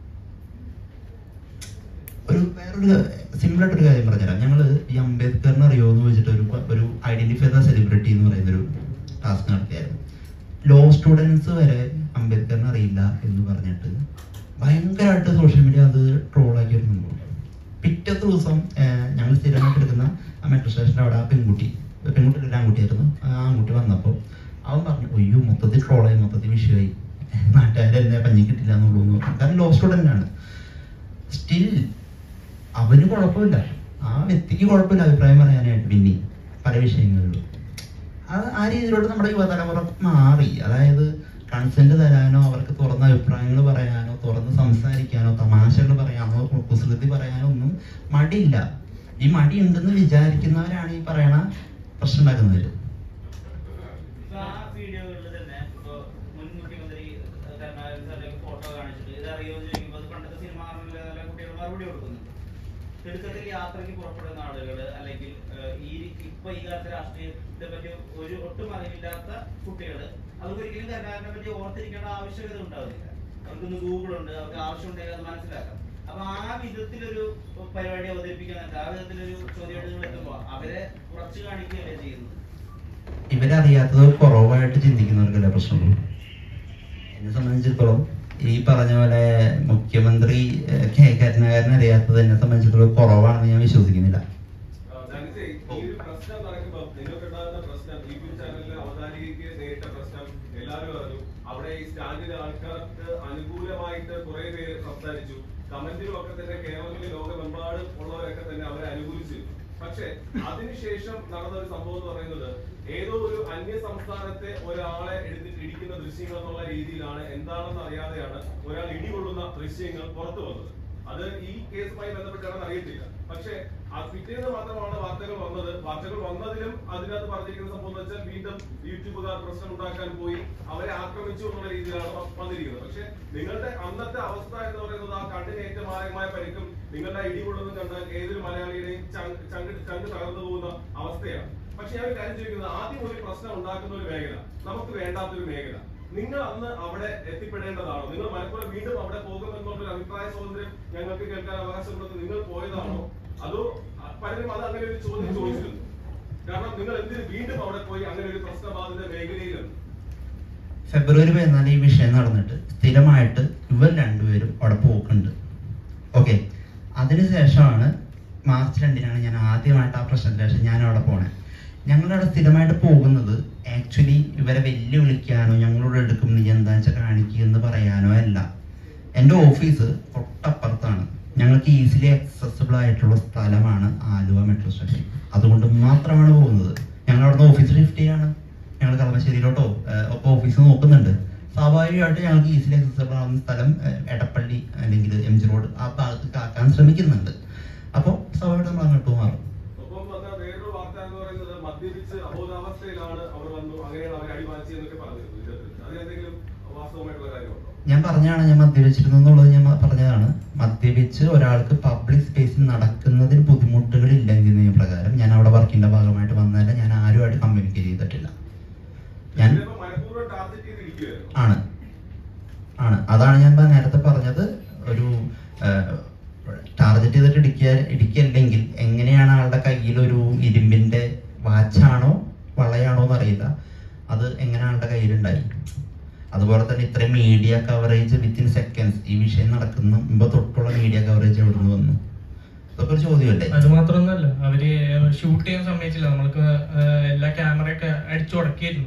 ഒരു വേറൊരു സിമ്പിൾ ആയിട്ടൊരു കാര്യം പറഞ്ഞുതരാം ഞങ്ങൾ ഈ അംബേദ്കറിനെ അറിയോ എന്ന് വെച്ചിട്ട് ഒരു ഒരു ഐഡന്റിഫൈ ദ സെലിബ്രിറ്റി എന്ന് പറയുന്ന ഒരു ടാസ്ക് നടത്തിയായിരുന്നു ലോ സ്റ്റുഡൻസ് വരെ അംബേദ്കറിനെ അറിയില്ല എന്ന് പറഞ്ഞിട്ട് ഭയങ്കരമായിട്ട് സോഷ്യൽ മീഡിയ അത് ട്രോളാക്കി ഒരു സംഭവം പിറ്റേ ദിവസം ഞങ്ങൾ സ്ഥിരമായിട്ട് എടുക്കുന്ന ആ മെട്രോ സ്റ്റേഷൻ്റെ അവിടെ ആ പെൺകുട്ടി പെൺകുട്ടി ഒരു ആൺകുട്ടിയായിരുന്നു ആ ആൺകുട്ടി വന്നപ്പോൾ അവൻ പറഞ്ഞു അയ്യോ മൊത്തത്തിൽ ട്രോളായി മൊത്തത്തിൽ വിഷയമായി നാട്ടുകാരെന്നെ പഞ്ഞി കിട്ടില്ല എന്നുള്ളൂ എന്ന് പറഞ്ഞു കാരണം ലോ സ്റ്റുഡൻ്റ് ആണ് സ്റ്റിൽ അവന് കുഴപ്പമില്ല ആ വ്യക്തിക്ക് കുഴപ്പമില്ല അഭിപ്രായം പറയാനായിട്ട് പിന്നെ പല വിഷയങ്ങളിലും അത് ആ രീതിയിലോട്ട് നമ്മുടെ യുവതലമുറ മാറി അതായത് കൺസെന്റ് തരാനോ അവർക്ക് തുറന്ന അഭിപ്രായങ്ങൾ പറയാനോ തുറന്ന് സംസാരിക്കാനോ തമാശകൾ പറയാനോ കുസൃതി പറയാനോ ഒന്നും മടിയില്ല ഈ മടി ഉണ്ടെന്ന് വിചാരിക്കുന്നവരാണ് ഈ പറയണ പ്രശ്നം ഉണ്ടാക്കുന്നവര് ഇപ്പൊ ആ വീഡിയോകളിൽ തന്നെ ഇപ്പൊ മുൻ മുഖ്യമന്ത്രി ഏഹ്, കരുണാകരൻ സാറിന്റെ ഫോട്ടോ കാണിച്ചിട്ട് ഇത് അറിയോ എന്ന് ചോദിക്കുമ്പോൾ അത് പണ്ടത്തെ സിനിമാറിലെ നല്ല കുട്ടികൾ മറുപടി കൊടുക്കുന്നുണ്ട് തിടുക്കത്തിൽ യാത്രയ്ക്ക് പുറപ്പെടുന്ന ആളുകൾ അല്ലെങ്കിൽ ഏഹ്, ഈ ഇപ്പൊ ഈ കാലത്തെ രാഷ്ട്രീയത്തെ പറ്റി ഒരു ഒട്ടും അറിവില്ലാത്ത കുട്ടികൾ അവർക്ക് ഒരിക്കലും കരുണാകരനെ പറ്റി ഓർത്തിരിക്കേണ്ട ആവശ്യകത ഉണ്ടാവില്ല അവർക്കൊന്ന് ഗൂഗിൾ ഉണ്ട് അവർക്ക് ആവശ്യമുണ്ടെങ്കിൽ അത് മനസ്സിലാക്കാം അപ്പൊ ആ വിധത്തിലൊരു പരിപാടി അവതരിപ്പിക്കാൻ ആ വിധത്തിലൊരു ചോദ്യങ്ങൾ എത്തുമ്പോൾ അവരെ കുറച്ച് കാണിക്കുകയല്ലേ ചെയ്യുന്നത് ഇവരറിയാത്തത് കുറവായിട്ട് ചിന്തിക്കുന്നവർക്കല്ലേ പ്രശ്നമുള്ളൂ എന്നെ സംബന്ധിച്ചിടത്തോളം ഈ പറഞ്ഞ പോലെ മുഖ്യമന്ത്രി ഏഹ്, കെ കരുണാകരൻ അറിയാത്തത് എന്നെ സംബന്ധിച്ചിടത്തോളം കുറവാണെന്ന് ഞാൻ വിശ്വസിക്കുന്നില്ല ധനജയ്, ഈ ഒരു പ്രശ്നം നടക്കുമ്പോൾ നിങ്ങൾക്കുണ്ടാകുന്ന പ്രശ്നം യൂട്യൂബ് ചാനലിലെ അവതാരികയ്ക്ക് നേരിട്ട പ്രശ്നം എല്ലാവരും അറിഞ്ഞു അവിടെ ഈ സ്റ്റാൻഡിലെ ആൾക്കാർക്ക് അനുകൂലമായിട്ട് കുറെ പേര് സംസാരിച്ചു കമന്റിലും ഒക്കെ തന്നെ കേരളത്തിലെ ലോകമെമ്പാടും ഉള്ളവരൊക്കെ തന്നെ അവരെ അനുകൂലിച്ചിരുന്നു പക്ഷെ അതിനുശേഷം നടന്ന ഒരു സംഭവം എന്ന് പറയുന്നത് ഏതോ ഒരു അന്യ സംസ്ഥാനത്തെ ഒരാളെ എടുത്തിട്ട് ഇടിക്കുന്ന ദൃശ്യങ്ങൾ എന്നുള്ള രീതിയിലാണ് എന്താണെന്ന് അറിയാതെയാണ് ഒരാൾ ഇടികൊള്ളുന്ന ദൃശ്യങ്ങൾ പുറത്തു വന്നത് അത് ഈ കേസുമായി ബന്ധപ്പെട്ടാണെന്ന് അറിയത്തില്ല പക്ഷേ ആ പിറ്റേന്ന് മാത്രമാണ് വാർത്തകൾ വന്നത് വാർത്തകൾ വന്നതിലും അതിനകത്ത് പറഞ്ഞിരിക്കുന്ന സംഭവം എന്ന് വെച്ചാൽ വീണ്ടും യൂട്യൂബുകാർ പ്രശ്നം ഉണ്ടാക്കാൻ പോയി അവരെ ആക്രമിച്ചു എന്നുള്ള രീതിയിലാണ് വ- വന്നിരിക്കുന്നത് പക്ഷെ നിങ്ങളുടെ അന്നത്തെ അവസ്ഥ എന്ന് പറയുന്നത് ആ കണ്ണിന് ഏറ്റവും മാരകമായ പരിക്കും നിങ്ങളുടെ ഇടികൊള്ളുന്നത് കണ്ടാൽ ഏതൊരു മലയാളിയുടെയും ചങ്ക് ചങ്ക് ചങ്ക് തകർന്നു പോകുന്ന അവസ്ഥയാണ് പക്ഷെ ഞാൻ ഒരു കാര്യം ചോദിക്കുന്നത് ആദ്യം ഒരു പ്രശ്നം ഉണ്ടാക്കുന്ന ഒരു മേഖല നമുക്ക് വേണ്ടാത്തൊരു മേഖല നിങ്ങൾ അന്ന് അവിടെ എത്തിപ്പെടേണ്ടതാണോ നിങ്ങൾ മലപ്പുറം വീണ്ടും അവിടെ പോകുമെന്നുള്ള ഒരു അഭിപ്രായ സ്വാതന്ത്ര്യം ഞങ്ങൾക്ക് കേൾക്കാൻ അവകാശമുള്ളത് നിങ്ങൾ പോയതാണോ അതോ അ- പലരും അത് അങ്ങനെ ഒരു ചോദ്യം ചോദിച്ചിരുന്നു കാരണം നിങ്ങൾ എന്തിന് വീണ്ടും അവിടെ പോയി അങ്ങനെ ഒരു പ്രശ്നബാധിത മേഖലയിലാണ് ഫെബ്രുവരി പതിനാല് ഈ വിഷയം നടന്നിട്ട് സ്ഥിരമായിട്ട് ഇവർ രണ്ടുപേരും അവിടെ പോക്കുണ്ട് ഓക്കെ അതിനുശേഷമാണ് മാർച്ച് രണ്ടിനാണ് ഞാൻ ആദ്യമായിട്ട് ആ പ്രശ്നത്തിന് ശേഷം ഞാൻ അവിടെ പോണേ ഞങ്ങളവിടെ സ്ഥിരമായിട്ട് പോകുന്നത് ആക്ച്വലി ഇവരെ വെല്ലുവിളിക്കാനോ ഞങ്ങളോട് എടുക്കും നീ എന്താ വെച്ചാൽ കാണിക്കുക എന്ന് പറയാനോ അല്ല എൻ്റെ ഓഫീസ് തൊട്ടപ്പുറത്താണ് ഞങ്ങൾക്ക് ഈസിലി അക്സസിബിൾ ആയിട്ടുള്ള സ്ഥലമാണ് ആലുവ മെട്രോ സ്റ്റേഷൻ അതുകൊണ്ട് മാത്രമാണ് പോകുന്നത് ഞങ്ങൾ അവിടുന്ന് ഓഫീസ് ഷിഫ്റ്റ് ചെയ്യാണ് ഞങ്ങൾ കളമശ്ശേരിയിലോട്ടോ ഏഹ്, ഒക്കെ ഓഫീസ് നോക്കുന്നുണ്ട് സ്വാഭാവികമായിട്ട് ഞങ്ങൾക്ക് ഈസിലി അക്സസിബിൾ ആവുന്ന സ്ഥലം ഏഹ്, എടപ്പള്ളി അല്ലെങ്കിൽ എം ജി റോഡ് ആ ഭാഗത്തേക്ക് ആക്കാൻ ശ്രമിക്കുന്നുണ്ട് അപ്പോൾ സ്വാഭാവികമായിട്ട് നമ്മൾ അങ്ങോട്ട് മാറും ഒപ്പം വന്ന വേറൊരു വാർത്ത എന്ന് പറയുന്നത് മദ്യപിച്ച് അബോധാവസ്ഥയിലാണ് അവർ വന്നു അങ്ങനെയാണ് അവർ അടിമാറ്റി എന്നൊക്കെ പറഞ്ഞിരുന്നു ഇതിനകത്ത് അതിനെന്തെങ്കിലും വാസ്തവമായിട്ടുള്ള കാര്യമുണ്ടോ ഞാൻ പറഞ്ഞാണ് ഞാൻ മദ്യപിച്ചിരുന്നു എന്നുള്ളത് ഞാൻ പറഞ്ഞതാണ് മദ്യപിച്ച് ഒരാൾക്ക് പബ്ലിക് സ്പേസിൽ നടക്കുന്നതിന് ബുദ്ധിമുട്ടുകൾ ഇല്ലെങ്കിൽ നിയമപ്രകാരം ഞാൻ അവിടെ വർക്കിന്റെ ഭാഗമായിട്ട് വന്നതല്ല ഞാൻ ആരുമായിട്ട് കമ്മ്യൂണിക്കേറ്റ് ചെയ്തിട്ടില്ല ഞാൻ ഇതിപ്പോ മനഃപൂർവ്വം ടാർഗറ്റ് ചെയ്ത് ഇരിക്കുകയായിരുന്നു ആണ് ആണ് അതാണ് ഞാൻ പ- നേരത്തെ പറഞ്ഞത് ഒരു ഏഹ്, കയ്യിലുണ്ടായി അതുപോലെ തന്നെ ഇത്രയും മീഡിയ കവറേജ് വിത്തിൻ സെക്കൻഡ്സ് ഈ വിഷയം നടക്കുന്ന മുമ്പ് തൊട്ടുള്ള മീഡിയ കവറേജ് എവിടെ നിന്ന് വന്നു അതൊക്കെ ഒരു ചോദ്യമല്ലേ അത് മാത്രമൊന്നുമല്ല അവര് ഷൂട്ട് ചെയ്യാൻ സമ്മതിച്ചില്ല നമ്മൾക്ക് ഏഹ്, എല്ലാ ക്യാമറയൊക്കെ അടിച്ചു ഉടക്കിയിരുന്നു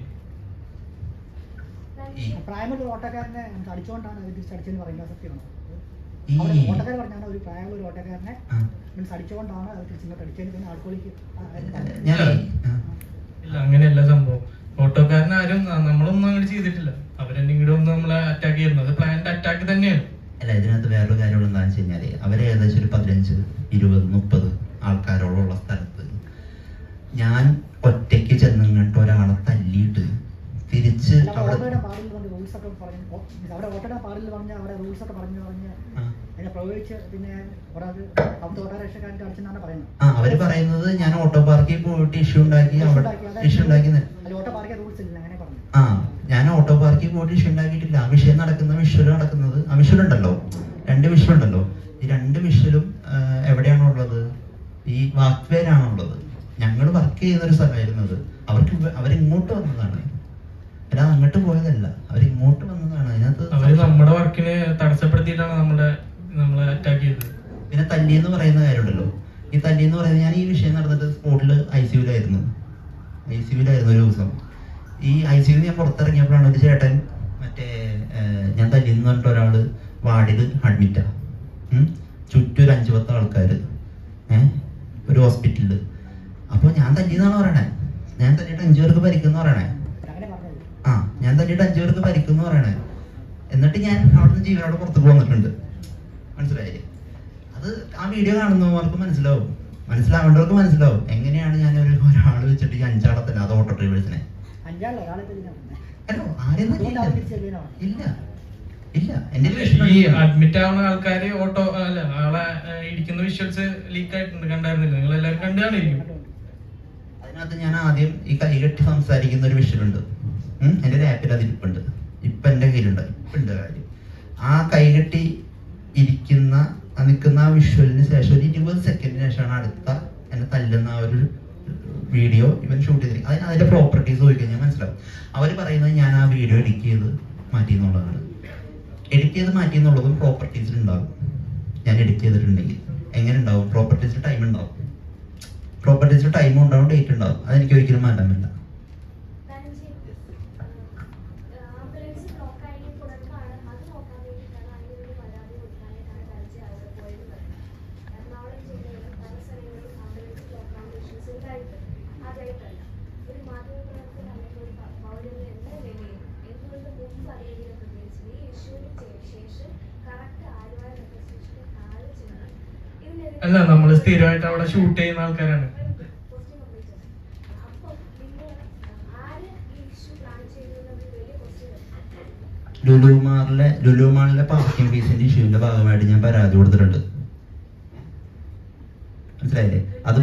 ഈ പ്രായമുള്ള ഒരു ഓട്ടക്കാരനെ അടിച്ചുകൊണ്ടാണ് അവർ തിരിച്ചടിച്ചെന്ന് പറയുന്നത് സത്യമാണ് ഈ അവിടെ ഓട്ടക്കാർ പറഞ്ഞാണ് ഒരു പ്രായമുള്ള ഒരു ഓട്ടക്കാരനെ ആ, മീൻസ് അടിച്ചുകൊണ്ടാണ് അവർ തിരിച്ചിങ്ങോട്ട് അടിച്ചതിന് പിന്നെ ആൾക്കോളിക്ക് ഞാനേ ആ, ഇല്ല അങ്ങനെയല്ല സംഭവം ഓട്ടോക്കാരനാരും ന- നമ്മളൊന്നും അങ്ങോട്ട് ചെയ്തിട്ടില്ല അവരെന്നെ ഇങ്ങോട്ട് വന്ന് നമ്മളെ അറ്റാക്ക് ചെയ്യുന്നു അത് പ്ലാൻഡ് അറ്റാക്ക് തന്നെയാണ് അല്ല ഇതിനകത്ത് വേറൊരു കാര്യം എന്താണെന്ന് വെച്ച് കഴിഞ്ഞാല് അവര് ഏകദേശം ഒരു പതിനഞ്ച് ഇരുപത് മുപ്പത് ആൾക്കാരോളം ഉള്ള സ്ഥലത്ത് ഞാൻ ഒറ്റയ്ക്ക് ചെന്നിങ്ങോട്ട് ഒരാളെ തല്ലിയിട്ട് തിരിച്ച് അവിടെ ഓട്ടോയുടെ പാടിൽ കൊണ്ട് റൂൾസ് ഒക്കെ പറഞ്ഞു ഓ, means അവിടെ ഓട്ടോയുടെ പാടിൽ പറഞ്ഞ അവിടെ റൂൾസ് ഒക്കെ പറഞ്ഞു പറഞ്ഞ് ആ, അതിനെ പ്രയോഗിച്ച് പിന്നെ അവിടെ അത് അവിടുത്തെ ഓട്ടോ രക്ഷക്കാരൻ്റെ അടിച്ചെന്നാണ് പറയുന്നത് ആ അവര് പറയുന്നത് ഞാൻ ഓട്ടോ പാർക്കിൽ പോയിട്ട് ഇഷ്യൂ ഉണ്ടാക്കി അവിടെ ഇഷ്യൂ ഉണ്ടാക്കി നി- അല്ല ഓട്ടോ പാർക്കിയ റൂൾസ് ഇല്ല അങ്ങനെ പറഞ്ഞു ആ ഞാൻ ഓട്ടോ പാർക്കിൽ പോയിട്ട് ഇഷ്യൂ ഉണ്ടാക്കിയിട്ടില്ല ആ വിഷയം നടക്കുന്ന വിഷ്വൽ നടക്കുന്നത് ആ വിഷ്വൽ ഉണ്ടല്ലോ രണ്ട് വിഷ്വൽ ഉണ്ടല്ലോ ഈ രണ്ട് വിഷ്വലും എവിടെയാണോ ഉള്ളത് ഈ വാക്വേരാണോ ഉള്ളത് ഞങ്ങൾ വർക്ക് ചെയ്യുന്ന ഒരു സ്ഥലമായിരുന്നത് അവർക്ക് ഇവ- അവരിങ്ങോട്ട് വന്നതാണ് അല്ലാതെ അങ്ങോട്ട് പോയതല്ല അവരിങ്ങോട്ട് വന്നതാണ് അതിനകത്ത് അവര് നമ്മുടെ വർക്കിനെ തടസ്സപ്പെടുത്തിയിട്ടാണ് നമ്മളെ നമ്മളെ അറ്റാക്ക് ചെയ്തത് പിന്നെ തല്ലി എന്ന് പറയുന്ന കാര്യമുണ്ടല്ലോ ഈ തല്ലി എന്ന് പറയുന്നത് ഞാൻ ഈ വിഷയം നടന്നിട്ട് സ്പോട്ടിൽ ഐ സിയുലായിരുന്നു ഐ സിയുലായിരുന്നു ഒരു ദിവസം ഈ ഐ സിയിൽ ഞാൻ പുറത്തിറങ്ങിയപ്പോഴാണ് ഒരു ചേട്ടൻ മറ്റേ ഏർ, ഞാൻ തല്ലി എന്ന് പറഞ്ഞിട്ട് ഒരാള് വാർഡിൽ അഡ്മിറ്റാ ചുറ്റും ഒരു അഞ്ചു പത്ത് ആൾക്കാർ ഏഹ് ഒരു ഹോസ്പിറ്റലിൽ അപ്പോൾ ഞാൻ തല്ലിയെന്നാണ് പറയണേ ഞാൻ തല്ലിയിട്ട് അഞ്ചു പേർക്ക് പരിക്കെന്ന് പറയണേ അങ്ങനെ പറഞ്ഞത് ആ ഞാൻ തല്ലിയിട്ട് അഞ്ചു പേർക്ക് പരിക്കെന്ന് പറയണേ എന്നിട്ട് ഞാൻ അവിടുന്ന് ജീവനോട് പുറത്തേക്ക് വന്നിട്ടുണ്ട് മനസ്സിലായില്ലേ അത് ആ വീഡിയോ കാണുന്നവർക്ക് മനസ്സിലാവും മനസ്സിലാവേണ്ടവർക്ക് മനസ്സിലാവും എങ്ങനെയാണ് ഞാൻ ഒരു ഒരാൾ വെച്ചിട്ട് ഈ അഞ്ചാളെ തന്നെ അത് ഓട്ടോ ഡ്രൈവേഴ്സിനെ അഞ്ചാളെ ഒരാളെ തല്ലിനാണ് അല്ലോ ആരെയും അതുകൊണ്ട് അവർ തിരിച്ച് തല്ലിയില്ല. തല്ലിയതാണ് ഇല്ല ഇല്ല എന്റെ ഈ അഡ്മിറ്റ് ആവുന്ന ആൾക്കാര് ഓട്ടോ അല്ല ആളെ ഏഹ്, ഇടിക്കുന്ന വിഷ്വൽസ് ലീക്ക് ആയിട്ടുണ്ട് കണ്ടായിരുന്നില്ല നിങ്ങൾ എല്ലാവരും കണ്ടു കാണിരിക്കും അതിനകത്ത് ഞാൻ ആദ്യം ഈ കൈ കെട്ടി സംസാരിക്കുന്ന ഒരു വിഷയമുണ്ട് എൻ്റെ ഒരു ആപ്പിൽ അത് ഇരിപ്പുണ്ട് ഇപ്പൊ എൻ്റെ കയ്യിലുണ്ട് ഇപ്പൊ ഉണ്ട് കാര്യം ആ കൈ കെട്ടി ഇരിക്കുന്ന ആ നിൽക്കുന്ന ആ വിഷ്വലിന് ശേഷം ഒരു ഇരുപത് സെക്കൻഡിന് ശേഷമാണ് അടുത്ത എന്നെ തല്ലുന്ന ആ ഒരു വീഡിയോ ഇവൻ ഷൂട്ട് ചെയ്തിരിക്കുന്നത് അതിന് അതിന്റെ പ്രോപ്പർട്ടീസ് പോയി കഴിഞ്ഞാൽ മനസ്സിലാവും അവർ പറയുന്നത് ഞാൻ ആ വീഡിയോ എഡിറ്റ് ചെയ്ത് മാറ്റി എന്നുള്ളതാണ് എഡിറ്റ് ചെയ്ത് മാറ്റി എന്നുള്ളതും പ്രോപ്പർട്ടീസിൽ ഉണ്ടാവും ഞാൻ എഡിറ്റ് ചെയ്തിട്ടുണ്ടെങ്കിൽ എങ്ങനെ ഉണ്ടാവും പ്രോപ്പർട്ടീസിൽ ടൈം ഉണ്ടാവും പ്രോപ്പർട്ടീസിൽ ടൈം ഉണ്ടാവും ഡേറ്റ് ഉണ്ടാവും അതെനിക്ക് ഒരിക്കലും മാറ്റാൻ പറ്റില്ല ആംബുലൻസ് ബ്ലോക്ക് ആയതിനെ തുടർന്നാണ് അത് നോക്കാൻ വേണ്ടിയിട്ടാണ് അതിനൊരു പരാതി കൊടുക്കാനായിട്ടാണ് ധനഞ്ജയ് അവിടെ പോയത് എറണാകുളം ജില്ലയിലും പല സ്ഥലങ്ങളിലും ആംബുലൻസ് ബ്ലോക്ക് ആവുന്ന ഇഷ്യൂസ് ഉണ്ടായിട്ടുണ്ട് ആദ്യമായിട്ടല്ല ഒരു മാധ്യമപ്രവർത്തകൻ അല്ലെങ്കിൽ ഒരു പ- പൗരൻ എന്ന നിലയിൽ എന്തുകൊണ്ട് മുമ്പ് അറിയുകയും പ്രതികരിച്ചത് ഈ ഇഷ്യൂവിന് ശേഷം കറക്റ്റ് ആലുവ റെയിൽവേ സ്റ്റേഷനിൽ ആര് ചെന്ന് ഇതിനെതിരെ അല്ല നമ്മൾ സ്ഥിരമായിട്ട് അവിടെ ഷൂട്ട് ചെയ്യുന്ന ആൾക്കാരാണ് ക്വസ്റ്റ്യൻ കംപ്ലീറ്റ് അപ്പം നിങ്ങൾ ആര് ഈ ഇഷ്യൂ പ്ലാൻ ചെയ്തു എന്നത് വലിയ ക്വസ്റ്റ്യൻ ലുലുമാറിലെ ലുലുമാളിലെ പാർക്കിംഗ് ഫീസിന്റെ ഇഷ്യൂവിന്റെ ഭാഗമായിട്ട് ഞാൻ പരാതി കൊടുത്തിട്ടുണ്ട് മനസ്സിലായില്ലേ അത്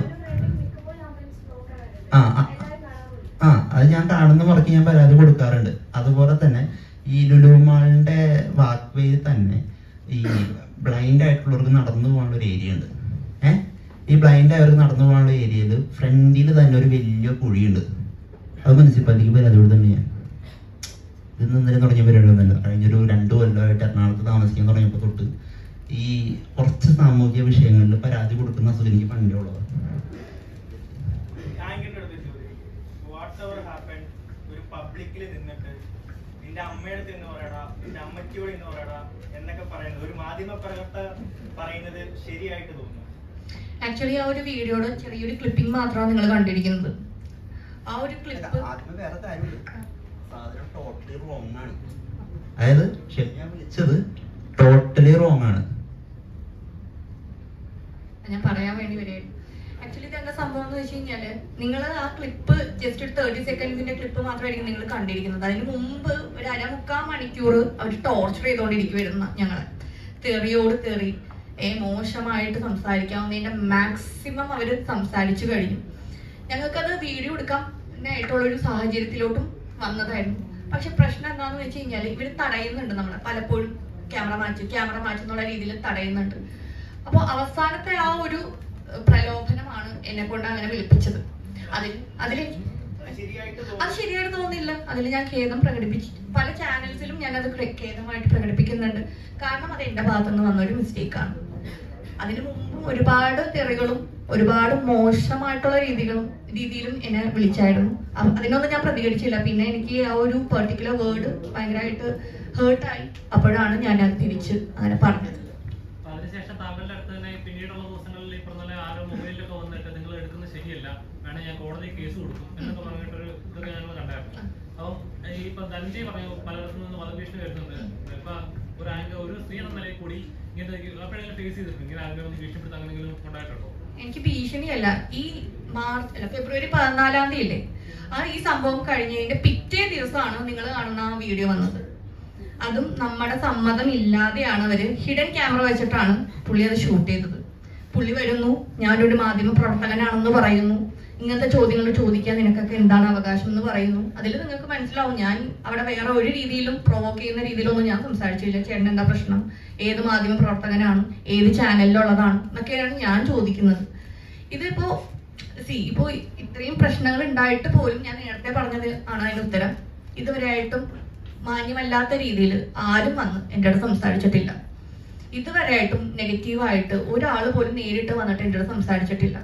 ആ ആ, ആ അത് ഞാൻ കാണുന്ന വർക്ക് ഞാൻ പരാതി കൊടുക്കാറുണ്ട് അതുപോലെ തന്നെ ഈ ലുലുമാളിന്റെ വാക്വേയിൽ തന്നെ ഈ ബ്ലൈൻഡ് ആയിട്ടുള്ളവർക്ക് നടന്നു പോകാനുള്ള ഒരു ഏരിയ ഉണ്ട് ഏഹ് ഈ ബ്ലൈൻഡ് ആയവർക്ക് നടന്നു പോകാനുള്ള ഏരിയയിൽ ഫ്രണ്ടിൽ തന്നെ ഒരു വലിയ കുഴിയുണ്ട് അത് മുനിസിപ്പാലിറ്റിക്ക് പരാതി കൊടുത്തിട്ടുണ്ട് ഞാൻ ഇത് ഇന്നലെ തുടങ്ങിയ പരിപാടിയൊന്നുമല്ല കഴിഞ്ഞൊരു രണ്ടു കൊല്ലമായിട്ട് എറണാകുളത്ത് താമസിക്കാൻ തുടങ്ങിയപ്പോൾ തൊട്ട് ഈ കുറച്ച് സാമൂഹിക വിഷയങ്ങളിൽ പരാതി കൊടുക്കുന്ന അസുഖം എനിക്ക് പണ്ടേ ഉള്ളതാണ് ആങ്കിന്റെ അടുത്ത് ചോദ്യം വാട്ട്സ് എവർ ഹാപ്പൻ ഒരു പബ്ലിക്കിൽ നിന്നിട്ട് നിന്റെ അമ്മയുടെ അടുത്ത് എന്ന് പറയടാ നിന്റെ അമ്മയ്ക്കോട് എന്ന് പറയടാ എന്നൊക്കെ പറയുന്നത് ഒരു മാധ്യമ പ്രവർത്തക പറയുന്നത് ശരിയായിട്ട് തോന്നുന്നു ആക്ച്വലി ആ ഒരു വീഡിയോയുടെ ചെറിയൊരു ക്ലിപ്പിംഗ് മാത്രമാണ് നിങ്ങൾ കണ്ടിരിക്കുന്നത് ആ ഒരു ക്ലിപ്പ് ആദ്യമേ വേറെ കാര്യമുണ്ട് സാധനം ടോട്ടലി റോങ് ആണ് അതായത് ഷെമി ഞാൻ വിളിച്ചത് ടോട്ടലി റോങ് ആണ് ഞാൻ പറയാൻ വേണ്ടി വരികയായിരുന്നു ആക്ച്വലി ഇത് എന്താ സംഭവം എന്ന് വെച്ച് കഴിഞ്ഞാല് നിങ്ങൾ ആ ക്ലിപ്പ് ജസ്റ്റ് ഒരു തേർട്ടി സെക്കൻഡ്സിന്റെ ക്ലിപ്പ് മാത്രമായിരിക്കും നിങ്ങൾ കണ്ടിരിക്കുന്നത് അതിന് മുമ്പ് ഒരു അരമുക്കാൽ മണിക്കൂർ അവർ ടോർച്ചർ ചെയ്തുകൊണ്ടിരിക്കുവായിരുന്നു ഞങ്ങളെ തെറിയോട് തെറി ഏ മോശമായിട്ട് സംസാരിക്കാവുന്നതിന്റെ മാക്സിമം അവർ സംസാരിച്ചു കഴിഞ്ഞു ഞങ്ങൾക്കത് വീഡിയോ എടുക്കാൻ ആയിട്ടുള്ള ഒരു സാഹചര്യത്തിലോട്ടും വന്നതായിരുന്നു പക്ഷെ പ്രശ്നം എന്താന്ന് വെച്ച് കഴിഞ്ഞാൽ ഇവർ തടയുന്നുണ്ട് നമ്മളെ പലപ്പോഴും ക്യാമറ മാറ്റി ക്യാമറ മാറ്റി എന്നുള്ള രീതിയിൽ തടയുന്നുണ്ട് അപ്പോൾ അവസാനത്തെ ആ ഒരു ഏഹ്, പ്രലോഭനമാണ് എന്നെ കൊണ്ട് അങ്ങനെ വിളിപ്പിച്ചത് അതിൽ അതിൽ ശരിയായിട്ട് അത് തോന്നുന്നു ശരിയായിട്ട് തോന്നുന്നില്ല അതിൽ ഞാൻ ഖേദം പ്രകടിപ്പിച്ചു പല ചാനൽസിലും ഞാൻ അത് ഖേദമായിട്ട് പ്രകടിപ്പിക്കുന്നുണ്ട് കാരണം അത് എന്റെ ഭാഗത്തുനിന്ന് വന്ന ഒരു മിസ്റ്റേക്കാണ് അതിനു മുമ്പും ഒരുപാട് തെറികളും ഒരുപാട് മോശമായിട്ടുള്ള രീതികളും രീതിയിലും എന്നെ വിളിച്ചായിരുന്നു അ- അതിനൊന്നും ഞാൻ പ്രതികരിച്ചില്ല പിന്നെ എനിക്ക് ആ ഒരു പെർട്ടിക്കുലർ വേർഡ് ഭയങ്കരമായിട്ട് ഹേർട്ടായി അപ്പോഴാണ് ഞാൻ അത് തിരിച്ച് അങ്ങനെ പറഞ്ഞത് അപ്പൊ അതിനുശേഷം താങ്കളുടെ അടുത്ത് തന്നെ പിന്നീടുള്ള ദിവസങ്ങളിൽ ഈ പറഞ്ഞ പോലെ ആരോ മൊബൈലിലൊക്കെ വന്നിട്ട് നിങ്ങൾ എടുക്കുന്നത് ശരിയല്ല വേണേ ഞാൻ കോടതി കേസ് കൊടുക്കും എന്നൊക്കെ പറഞ്ഞിട്ടൊരു ഇതൊക്കെ ഞങ്ങൾ കണ്ടായിരുന്നു അപ്പം ഈ ഇപ്പൊ ധനഞ്ജയ് പറഞ്ഞു പലയിടത്തു നിന്ന് വധഭീഷണി വരുന്നുണ്ട് ഇപ്പൊ ഒരു ആംഗ ഒരു സ്ത്രീ എന്ന നിലയിൽ കൂടി ഇങ്ങനത്തെ എപ്പോഴെങ്കിലും ഫേസ് ചെയ്തിട്ടുണ്ട് ഇങ്ങനെ ആരെങ്കിലും ഒന്ന് ഭീഷണിപ്പെടുത്ത അങ്ങനെയെങ്കിലും ഉണ്ടായിട്ടുണ്ടോ എനിക്ക് ഭീഷണിയല്ല ഈ മാർച്ച് അല്ല ഫെബ്രുവരി പതിനാലാം തീയതി അല്ലേ ആ ഈ സംഭവം കഴിഞ്ഞതിന്റെ പിറ്റേ ദിവസമാണ് നിങ്ങൾ കാണുന്ന ആ വീഡിയോ വന്നത് അതും നമ്മുടെ സമ്മതം ഇല്ലാതെയാണ് അവര് ഹിഡൻ ക്യാമറ വെച്ചിട്ടാണ് പുള്ളി അത് ഷൂട്ട് ചെയ്തത് പുള്ളി വരുന്നു ഞാനൊരു മാധ്യമ പ്രവർത്തകനാണെന്ന് പറയുന്നു ഇങ്ങനത്തെ ചോദ്യങ്ങൾ ചോദിക്കാൻ നിനക്കൊക്കെ എന്താണ് അവകാശം എന്ന് പറയുന്നു അതിൽ നിങ്ങൾക്ക് മനസ്സിലാവും ഞാൻ അവിടെ വേറെ ഒരു രീതിയിലും പ്രൊവോക്ക് ചെയ്യുന്ന രീതിയിലൊന്നും ഞാൻ സംസാരിച്ചില്ല ചേട്ടൻ എന്താ പ്രശ്നം ഏത് മാധ്യമ പ്രവർത്തകനാണ് ഏത് ചാനലിലുള്ളതാണ് എന്നൊക്കെയാണ് ഞാൻ ചോദിക്കുന്നത് ഇതിപ്പോ സി ഇപ്പോ ഇത്രയും പ്രശ്നങ്ങൾ ഉണ്ടായിട്ട് പോലും ഞാൻ നേരത്തെ പറഞ്ഞത് ആണ് അതിന് ഉത്തരം ഇതുവരെയായിട്ടും മാന്യമല്ലാത്ത രീതിയിൽ ആരും വന്ന് എൻ്റെ അടുത്ത് സംസാരിച്ചിട്ടില്ല ഇതുവരെയായിട്ടും നെഗറ്റീവായിട്ട് ഒരാൾ പോലും നേരിട്ട് വന്നിട്ട് എൻ്റെ അടുത്ത് സംസാരിച്ചിട്ടില്ല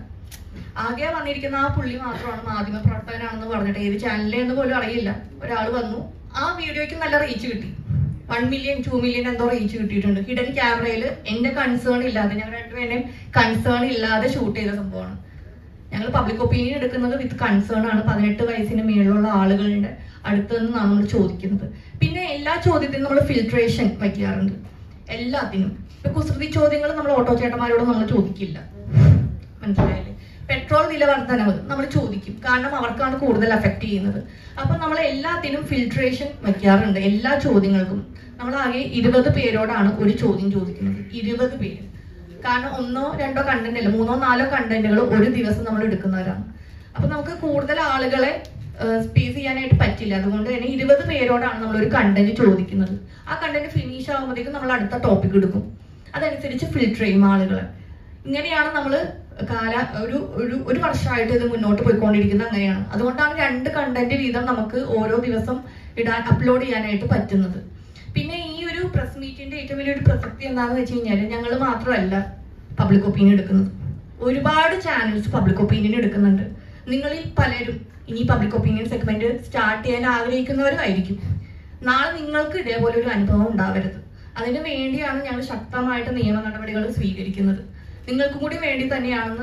ആകെ വന്നിരിക്കുന്ന ആ പുള്ളി മാത്രമാണ് മാധ്യമ പ്രവർത്തകനാണെന്ന് പറഞ്ഞിട്ട് ഏത് ചാനലിലെന്ന് പോലും അറിയില്ല ഒരാൾ വന്നു ആ വീഡിയോയ്ക്ക് നല്ല റീച്ച് കിട്ടി വൺ മില്യൺ ടു മില്യൺ എന്തോ റീച്ച് കിട്ടിയിട്ടുണ്ട് ഹിഡൻ ക്യാമറയിൽ എന്റെ കൺസേൺ ഇല്ലാതെ ഞങ്ങൾ രണ്ടുപേരുടെയും കൺസേൺ ഇല്ലാതെ ഷൂട്ട് ചെയ്ത സംഭവമാണ് ഞങ്ങൾ പബ്ലിക് ഒപ്പീനിയൻ എടുക്കുന്നത് വിത്ത് കൺസേൺ ആണ് പതിനെട്ട് വയസ്സിന് മേളിലുള്ള ആളുകളുടെ അടുത്ത് നിന്നാണ് നമ്മൾ ചോദിക്കുന്നത് പിന്നെ എല്ലാ ചോദ്യത്തിനും നമ്മൾ ഫിൽട്രേഷൻ വയ്ക്കാറുണ്ട് എല്ലാത്തിനും ഇപ്പൊ കുസൃതി ചോദ്യങ്ങൾ നമ്മൾ ഓട്ടോ ചേട്ടന്മാരോട് നമ്മൾ ചോദിക്കില്ല മനസ്സിലായില്ലേ പെട്രോൾ വില വർധനവ് നമ്മൾ ചോദിക്കും കാരണം അവർക്കാണ് കൂടുതൽ അഫക്ട് ചെയ്യുന്നത് അപ്പൊ നമ്മൾ എല്ലാത്തിനും ഫിൽട്രേഷൻ വയ്ക്കാറുണ്ട് എല്ലാ ചോദ്യങ്ങൾക്കും നമ്മൾ ആകെ ഇരുപത് പേരോടാണ് ഒരു ചോദ്യം ചോദിക്കുന്നത് ഇരുപത് പേര് കാരണം ഒന്നോ രണ്ടോ കണ്ടന്റ് അല്ല മൂന്നോ നാലോ കണ്ടന്റുകൾ ഒരു ദിവസം നമ്മൾ എടുക്കുന്നവരാണ് അപ്പൊ നമുക്ക് കൂടുതൽ ആളുകളെ സ്പേസ് ചെയ്യാനായിട്ട് പറ്റില്ല അതുകൊണ്ട് തന്നെ ഇരുപത് പേരോടാണ് നമ്മൾ ഒരു കണ്ടന്റ് ചോദിക്കുന്നത് ആ കണ്ടന്റ് ഫിനിഷ് ആകുമ്പോഴത്തേക്കും നമ്മൾ അടുത്ത ടോപ്പിക് എടുക്കും അതനുസരിച്ച് ഫിൽട്ടർ ചെയ്യും ആളുകളെ ഇങ്ങനെയാണ് നമ്മൾ കാല ഒരു ഒരു ഒരു വർഷമായിട്ട് ഇത് മുന്നോട്ട് പോയിക്കൊണ്ടിരിക്കുന്നത് അങ്ങനെയാണ് അതുകൊണ്ടാണ് രണ്ട് കണ്ടന്റ് വീതം നമുക്ക് ഓരോ ദിവസം ഇടാൻ അപ്ലോഡ് ചെയ്യാനായിട്ട് പറ്റുന്നത് പിന്നെ ഈ ഒരു പ്രസ് മീറ്റിന്റെ ഏറ്റവും വലിയൊരു പ്രസക്തി എന്താണെന്ന് വെച്ച് കഴിഞ്ഞാൽ ഞങ്ങൾ മാത്രമല്ല പബ്ലിക് ഒപ്പീനിയൻ എടുക്കുന്നത് ഒരുപാട് ചാനൽസ് പബ്ലിക് ഒപ്പീനിയൻ എടുക്കുന്നുണ്ട് നിങ്ങളിൽ പലരും ഇനി പബ്ലിക് ഒപ്പീനിയൻ സെഗ്മെന്റ് സ്റ്റാർട്ട് ചെയ്യാൻ ആഗ്രഹിക്കുന്നവരുമായിരിക്കും നാളെ നിങ്ങൾക്ക് ഇതേപോലെ ഒരു അനുഭവം ഉണ്ടാവരുത് അതിനു വേണ്ടിയാണ് ഞങ്ങൾ ശക്തമായിട്ട് നിയമ നടപടികൾ സ്വീകരിക്കുന്നത് നിങ്ങൾക്കും കൂടി വേണ്ടി തന്നെയാണെന്ന്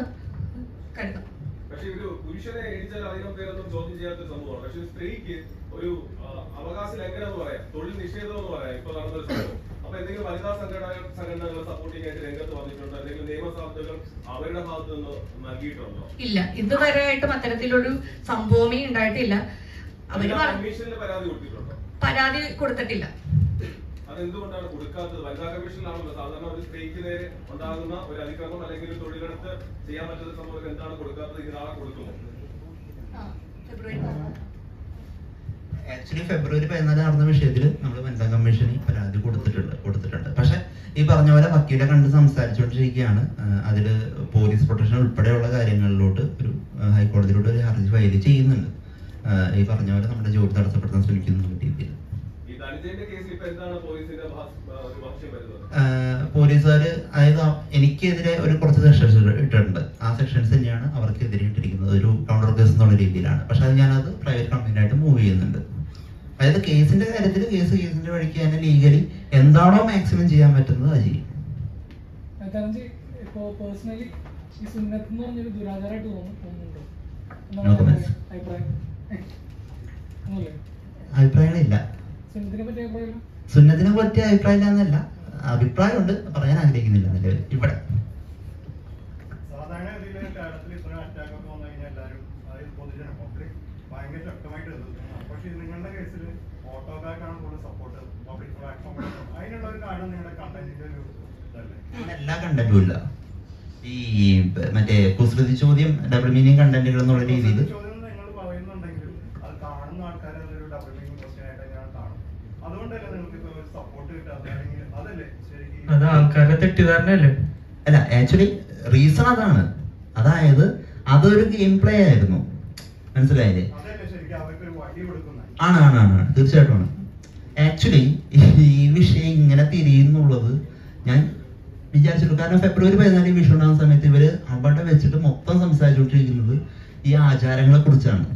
കരുതാം പക്ഷെ ഒരു പുരുഷനെ ഇടിച്ചാൽ അധികം പേരൊന്നും ചോദ്യം ചെയ്യാത്ത ഒരു സംഭവമാണ് പക്ഷെ ഒരു സ്ത്രീക്ക് ഒരു ആ, അവകാശ ലംഘനം എന്ന് പറയാം തൊഴിൽ നിഷേധം എന്ന് പറയാം ഇപ്പൊ നടന്നൊരു സംഭവം അപ്പൊ എന്തെങ്കിലും വനിതാ സംഘടന സംഘടനകൾ സപ്പോർട്ടിംഗ് ആയിട്ട് രംഗത്ത് വന്നിട്ടുണ്ടോ എന്തെങ്കിലും നിയമസാധ്യതകൾ അവരുടെ ഭാഗത്ത് നിന്ന് നൽകിയിട്ടുണ്ടോ ഇല്ല ഇതുവരെയായിട്ടും അത്തരത്തിലൊരു സംഭവമേ ഉണ്ടായിട്ടില്ല അവര് വനിതാ പറ- കമ്മീഷനിൽ പരാതി കൊടുത്തിട്ടുണ്ടോ പരാതി കൊടുത്തിട്ടില്ല അതെന്തുകൊണ്ടാണ് കൊടുക്കാത്തത് വനിതാ കമ്മീഷനിലാണല്ലോ സാധാരണ ഒരു സ്ത്രീക്ക് നേരെ ഉണ്ടാകുന്ന ഒരു അതിക്രമം അല്ലെങ്കിൽ ഒരു തൊഴിലെടുത്ത് ചെയ്യാൻ പറ്റുന്ന സംഭവം എന്താണ് കൊടുക്കാത്തത് ഇത് നാളെ കൊടുക്കുമോ ഫെബ്രുവരി പതിനാല്. ആക്ച്വലി ഫെബ്രുവരി പതിനാല് നടന്ന വിഷയത്തിൽ നമ്മൾ വനിതാ കമ്മീഷന് പരാതി കൊടുത്തിട്ടുണ്ട് കൊടുത്തിട്ടുണ്ട് പക്ഷെ ഈ പറഞ്ഞ പോലെ വക്കീലെ കണ്ട് സംസാരിച്ചുകൊണ്ടിരിക്കുകയാണ് അതിൽ പോലീസ് പ്രൊട്ടക്ഷൻ ഉൾപ്പെടെയുള്ള കാര്യങ്ങളിലോട്ട് ഒരു ആ, ഹൈക്കോടതിയിലോട്ട് ഒരു ഹർജി ഫയൽ ചെയ്യുന്നുണ്ട് ആ, ഈ പറഞ്ഞ പോലെ നമ്മുടെ ജോലി തടസ്സപ്പെടുത്താൻ ശ്രമിക്കുന്ന രീതിയിൽ ഈ ധനഞ്ജയന്റെ കേസിൽ ഇപ്പൊ എന്താണ് പോലീസിന്റെ ഭാ- ആ, ഒരു ഭാഷ്യം വരുന്നത് പോലീസുകാർ അതായത് ആ- എനിക്കെതിരെ ഒരു കുറച്ച് സെക്ഷൻസ് ഇട്ടിട്ടുണ്ട് ആ സെക്ഷൻസ് തന്നെയാണ് അവർക്കെതിരെ ഇട്ടിരിക്കുന്നത് ഒരു കൗണ്ടർ കേസ് എന്നുള്ള രീതിയിലാണ് പക്ഷെ അത് ഞാനത് പ്രൈവറ്റ് കമ്പനി ആയിട്ട് മൂവ് ചെയ്യുന്നുണ്ട് അതായത് കേസിന്റെ കാര്യത്തിൽ കേസ് കേസിന്റെ വഴിക്ക് തന്നെ ലീഗലി എന്താണോ മാക്സിമം ചെയ്യാൻ പറ്റുന്നത് അത് ചെയ്യും തരഞ്ചി ഇപ്പോ പേഴ്സണലി ഈ സുന്നത്ത് എന്ന് പറഞ്ഞൊരു ദുരാചാരമായിട്ട് തോന്നുന്നു തോന്നുന്നുണ്ടോ No എന്താണ് comments. അഭിപ്രായം ഒന്നുമില്ലേ അഭിപ്രായങ്ങളില്ല സുന്നത്തിനെ പറ്റി അഭിപ്രായം സുന്നത്തിനെ പറ്റിയ അഭിപ്രായം എന്നല്ല അഭിപ്രായമുണ്ട് പറയാൻ ആഗ്രഹിക്കുന്നില്ല നിലവിൽ ഇവിടെ സാധാരണ ഗതിയിൽ കേരളത്തിൽ ഇത്രയും അറ്റാക്ക് ഒക്കെ വന്നു കഴിഞ്ഞാൽ എല്ലാവരും അതായത് പൊതുജനം പബ്ലിക് ഭയങ്കര ശക്തമായിട്ട് എതിർക്കുന്നതാണ് പക്ഷേ ഇത് നിങ്ങളുടെ കേസിൽ ഓട്ടോക്കാർക്കാണ് കൂടുതൽ സപ്പോർട്ട് പബ്ലിക് പ്ലാറ്റ്ഫോം അതിനുള്ള ഒരു കാരണം നിങ്ങളുടെ കണ്ടന്റിന്റെ ഒരു ഇതല്ലേ അങ്ങനെ എല്ലാ കണ്ടന്റും ഇല്ല ഈ ബ- മറ്റേ കുസൃതി ചോദ്യം ഡബിൾ മീനിങ് കണ്ടന്റുകൾ എന്നുള്ള രീതിയിൽ ചോദ്യം നിങ്ങൾ പറയുന്നുണ്ടെങ്കിലും അത് കാണുന്ന ആൾക്കാർ അതൊരു ഡബിൾ മീനിങ് ക്വസ്റ്റ്യൻ ആയിട്ട് തന്നെയാണ് കാണുന്നത് അതുകൊണ്ടല്ലേ നിങ്ങൾക്ക് ഇപ്പോൾ ഒരു സപ്പോർട്ട് കിട്ടാത്തത് അല്ലെങ്കിൽ അതല്ലേ ശരിക്കും അത് ആൾക്കാരുടെ തെറ്റിദ്ധാരണയല്ലേ അല്ല ആക്ച്വലി റീസൺ അതാണ് അതായത് അതൊരു ഗെയിം പ്ലേ ആയിരുന്നു മനസ്സിലായില്ലേ അതല്ലേ ശരിക്കും അടി കൊടുക്കുന്നത് ആണ് ആണ് ആണ് ആണ്. തീർച്ചയായിട്ടും ആണ് ആക്ച്വലി ഈ വിഷയം ഇങ്ങനെ തിരിയുന്നുള്ളത് ഞാൻ വിചാരിച്ചിട്ടു കാരണം ഫെബ്രുവരി പതിനാല് ഈ വിഷയം ഉണ്ടാകുന്ന സമയത്ത് ഇവര് അവിടെ വെച്ചിട്ട് മൊത്തം സംസാരിച്ചുകൊണ്ടിരിക്കുന്നത് ഈ ആചാരങ്ങളെ കുറിച്ചാണ്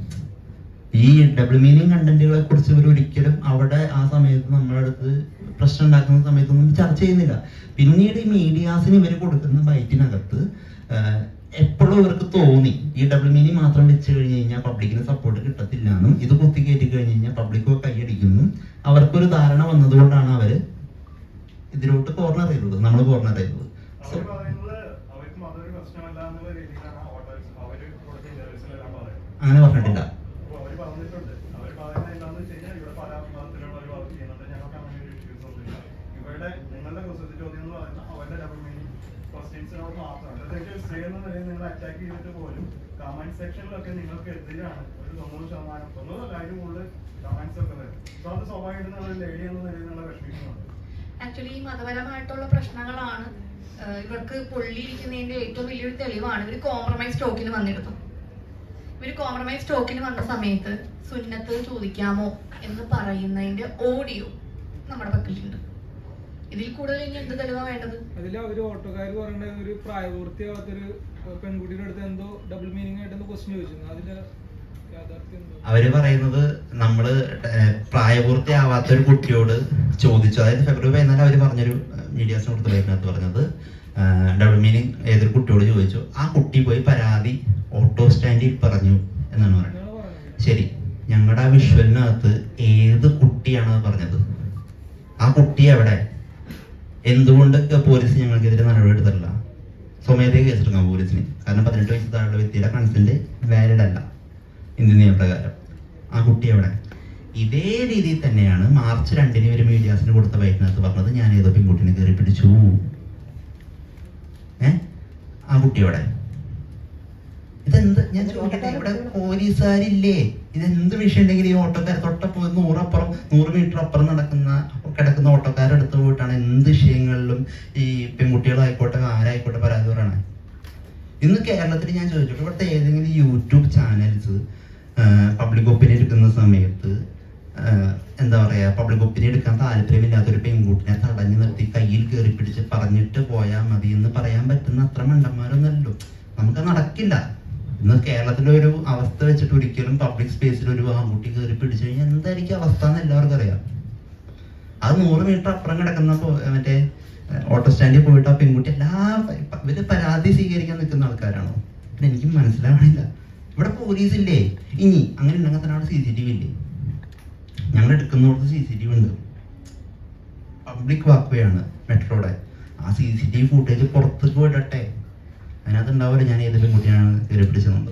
ഈ ഡബിൾ മീനിങ് കണ്ടന്റുകളെ കുറിച്ച് ഇവർ ഒരിക്കലും അവിടെ ആ സമയത്ത് നമ്മുടെ അടുത്ത് പ്രശ്നം ഉണ്ടാക്കുന്ന സമയത്തൊന്നും ചർച്ച ചെയ്യുന്നില്ല പിന്നീട് ഈ മീഡിയാസിന് ഇവർ കൊടുക്കുന്ന ബൈറ്റിനകത്ത് എപ്പോഴും ഇവർക്ക് തോന്നി ഈ ഡബിൾ മീനിങ് മാത്രം വെച്ച് കഴിഞ്ഞ് കഴിഞ്ഞാൽ പബ്ലിക്കിന് സപ്പോർട്ട് കിട്ടത്തില്ല എന്നും ഇത് കുത്തി കയറ്റി കഴിഞ്ഞ് കഴിഞ്ഞാൽ പബ്ലിക് കൈയടിക്കുന്നു അവർക്കൊരു ധാരണ വന്നതുകൊണ്ടാണ് അവര് ഇതിലോട്ട് കോർണർ ചെയ്തത് നമ്മൾ കോർണർ ചെയ്തത് അവർ പറയുന്നത് അവർക്കും അതൊരു പ്രശ്നമല്ല എന്നുള്ള രീതിയിലാണ് ഓട്ടോസ് അവര് കൊടുത്ത ഇന്റർവ്യൂസിലെല്ലാം പറയുന്നത് അങ്ങനെ പറഞ്ഞിട്ടില്ല അപ്പൊ അവര് പറഞ്ഞിട്ടുണ്ട് അവര് പറയുന്നത് എന്താണെന്ന് വെച്ച് കഴിഞ്ഞാൽ ഇവിടെ പല മതത്തിലുള്ളവർ വർക്ക് ചെയ്യുന്നുണ്ട് ഞങ്ങൾക്ക് അങ്ങനെ ഒരു ഇഷ്യൂസ് ഒന്നുമില്ല ഇവിടെ നിങ്ങളുടെ കുസൃതി ചോദ്യം എന്ന് പറയുന്നത് അവരുടെ ഡബിൾ മീനിങ് ക്വസ്റ്റ്യൻസിനോട് മാത്രമാണ് പ്രത്യേകിച്ച് സ്ത്രീ എന്ന നിലയിൽ നിങ്ങൾ അറ്റാക്ക് ചെയ്തിട്ട് പോലും കമന്റ് സെക്ഷനിലൊക്കെ നിങ്ങൾക്ക് എതിരാണ് ഒരു തൊണ്ണൂറ് ശതമാനം തൊണ്ണൂറല്ല അതിന് കൂടുതൽ കമന്റ്സ് ഒക്കെ വരും അപ്പൊ അത് സ്വാഭാവികമായിട്ടും നിങ്ങൾ ലേഡി എന്ന നിലയിൽ നിങ്ങൾ വിഷമിക്കുന്നുണ്ട് ആക്ച്വലി ഈ മതപരമായിട്ടുള്ള പ്രശ്നങ്ങളാണ് ആഹ് ഇവർക്ക് പൊള്ളിയിരിക്കുന്നതിന്റെ ഏറ്റവും വലിയൊരു തെളിവാണ് ഇവർ കോംപ്രമൈസ് ടോക്കിന് വന്നിരുന്നു ഇവർ കോംപ്രമൈസ് ടോക്കിന് വന്ന സമയത്ത് സുന്നത്ത് ചോദിക്കാമോ എന്ന് പറയുന്നതിന്റെ ഓഡിയോ നമ്മുടെ പക്കലുണ്ട് ഇതിൽ കൂടുതൽ ഇനി എന്ത് തെളിവാ വേണ്ടത് അതിൽ അവര് ഓട്ടോക്കാർ പറയേണ്ട ഒരു പ്രായപൂർത്തിയാവാത്തൊരു പെൺകുട്ടിയുടെ അടുത്ത് എന്തോ ഡബിൾ മീനിങ് ആയിട്ട് എന്തോ ക്വസ്റ്റ്യൻ ചോദിച്ചിരുന്നു അതിന്റെ യാഥാർത്ഥ്യം എന്തോ അവര് പറയുന്നത് നമ്മള് ഏഹ് പ്രായപൂർത്തിയാവാത്ത ഒരു കുട്ടിയോട് ചോദിച്ചു അതായത് ഫെബ്രുവരി പതിനാല് അവര് പറഞ്ഞൊരു മീഡിയാസിന് കൊടുത്ത പേരിനകത്ത് പറഞ്ഞത് ഡബിൾ മീനിങ് ഏതൊരു കുട്ടിയോട് ചോദിച്ചു ആ കുട്ടി പോയി പരാതി ഓട്ടോ സ്റ്റാൻഡിൽ പറഞ്ഞു എന്നാണ് പറയുന്നത് ശരി ഞങ്ങളുടെ ആ വിഷ്വലിനകത്ത് ഏത് കുട്ടിയാണ് അത് പറഞ്ഞത് ആ കുട്ടി എവിടെ എന്തുകൊണ്ട് പോലീസ് ഞങ്ങൾക്കെതിരെ നടപടി എടുത്തിട്ടില്ല സ്വമേധയെ കേസെടുക്കാം പോലീസിന് കാരണം പതിനെട്ട് വയസ്സ് താഴെയുള്ള വ്യക്തിയുടെ കൺസെന്റ് വാലിഡ് അല്ല ഇന്ത്യൻ നിയമപ്രകാരം ആ കുട്ടി എവിടെ ഇതേ രീതിയിൽ തന്നെയാണ് മാർച്ച് രണ്ടിന് ഒരു മീഡിയാസിന് കൊടുത്ത ബൈറ്റിനകത്ത് പറഞ്ഞത് ഞാൻ ഏതോ പെൺകുട്ടിനെ കയറി പിടിച്ചു ഏ ആ കുട്ടി എവിടെ ഇതെന്ത് ഞാൻ ചോദിക്കട്ടെ ഇവിടെ പോലീസുകാരില്ലേ ഇതെന്ത് വിഷയം ഉണ്ടെങ്കിൽ ഈ ഓട്ടോക്കാർ തൊട്ടപ്പോ നൂറപ്പുറം നൂറ് മീറ്റർ അപ്പുറം നടക്കുന്ന കിടക്കുന്ന ഓട്ടോക്കാരുടെ അടുത്ത് പോയിട്ടാണ് എന്ത് വിഷയങ്ങളിലും ഈ പെൺകുട്ടികളായിക്കോട്ടെ ആരായിക്കോട്ടെ പരാതി പറയണേ ഇന്ന് കേരളത്തിൽ ഞാൻ ചോദിച്ചോട്ടെ ഇവിടുത്തെ ഏതെങ്കിലും യൂട്യൂബ് ചാനൽസ് പബ്ലിക് ഒപ്പീനിയൻ എടുക്കുന്ന സമയത്ത് ആഹ് എന്താ പറയാ പബ്ലിക് ഒപ്പീനിയൻ എടുക്കാൻ താല്പര്യമില്ലാത്തൊരു പെൺകുട്ടിനെ തടഞ്ഞു നിർത്തി കയ്യിൽ കയറി പിടിച്ച് പറഞ്ഞിട്ട് പോയാൽ മതി എന്ന് പറയാൻ പറ്റുന്ന അത്ര മണ്ടന്മാരൊന്നല്ലോ നമുക്ക് നടക്കില്ല ഇന്ന് കേരളത്തിലെ ഒരു അവസ്ഥ വെച്ചിട്ട് ഒരിക്കലും പബ്ലിക് സ്പേസിൽ ഒരു ആൺകുട്ടി കയറി പിടിച്ചു കഴിഞ്ഞാൽ എന്തായിരിക്കും അവസ്ഥ എന്ന് എല്ലാവർക്കും അറിയാം അത് നൂറ് മീറ്റർ അപ്പുറം കിടക്കുന്ന പോ- മറ്റേ ഓട്ടോ സ്റ്റാൻഡിൽ പോയിട്ട് ആ പെൺകുട്ടി എല്ലാ പ- ഇവര് പരാതി സ്വീകരിക്കാൻ നിൽക്കുന്ന ആൾക്കാരാണോ പിന്നെ എനിക്ക് മനസ്സിലാവണില്ല ഇവിടെ പോലീസ് ഇല്ലേ ഇനി അങ്ങനെ ഉണ്ടെങ്കിൽ തന്നെ അവിടെ സി സി ടി വി ഇല്ലേ ഞങ്ങൾ എടുക്കുന്നിടത്ത് സി സി ടി വി ഉണ്ട് പബ്ലിക് വാക്വേ ആണ് മെട്രോയുടെ ആ C C T V footage പുറത്തേക്ക് വിടട്ടെ അതിനകത്ത് ഉണ്ടാവില്ല ഞാൻ ഏത് പെൺകുട്ടിയാണ് കയറി പിടിച്ചത്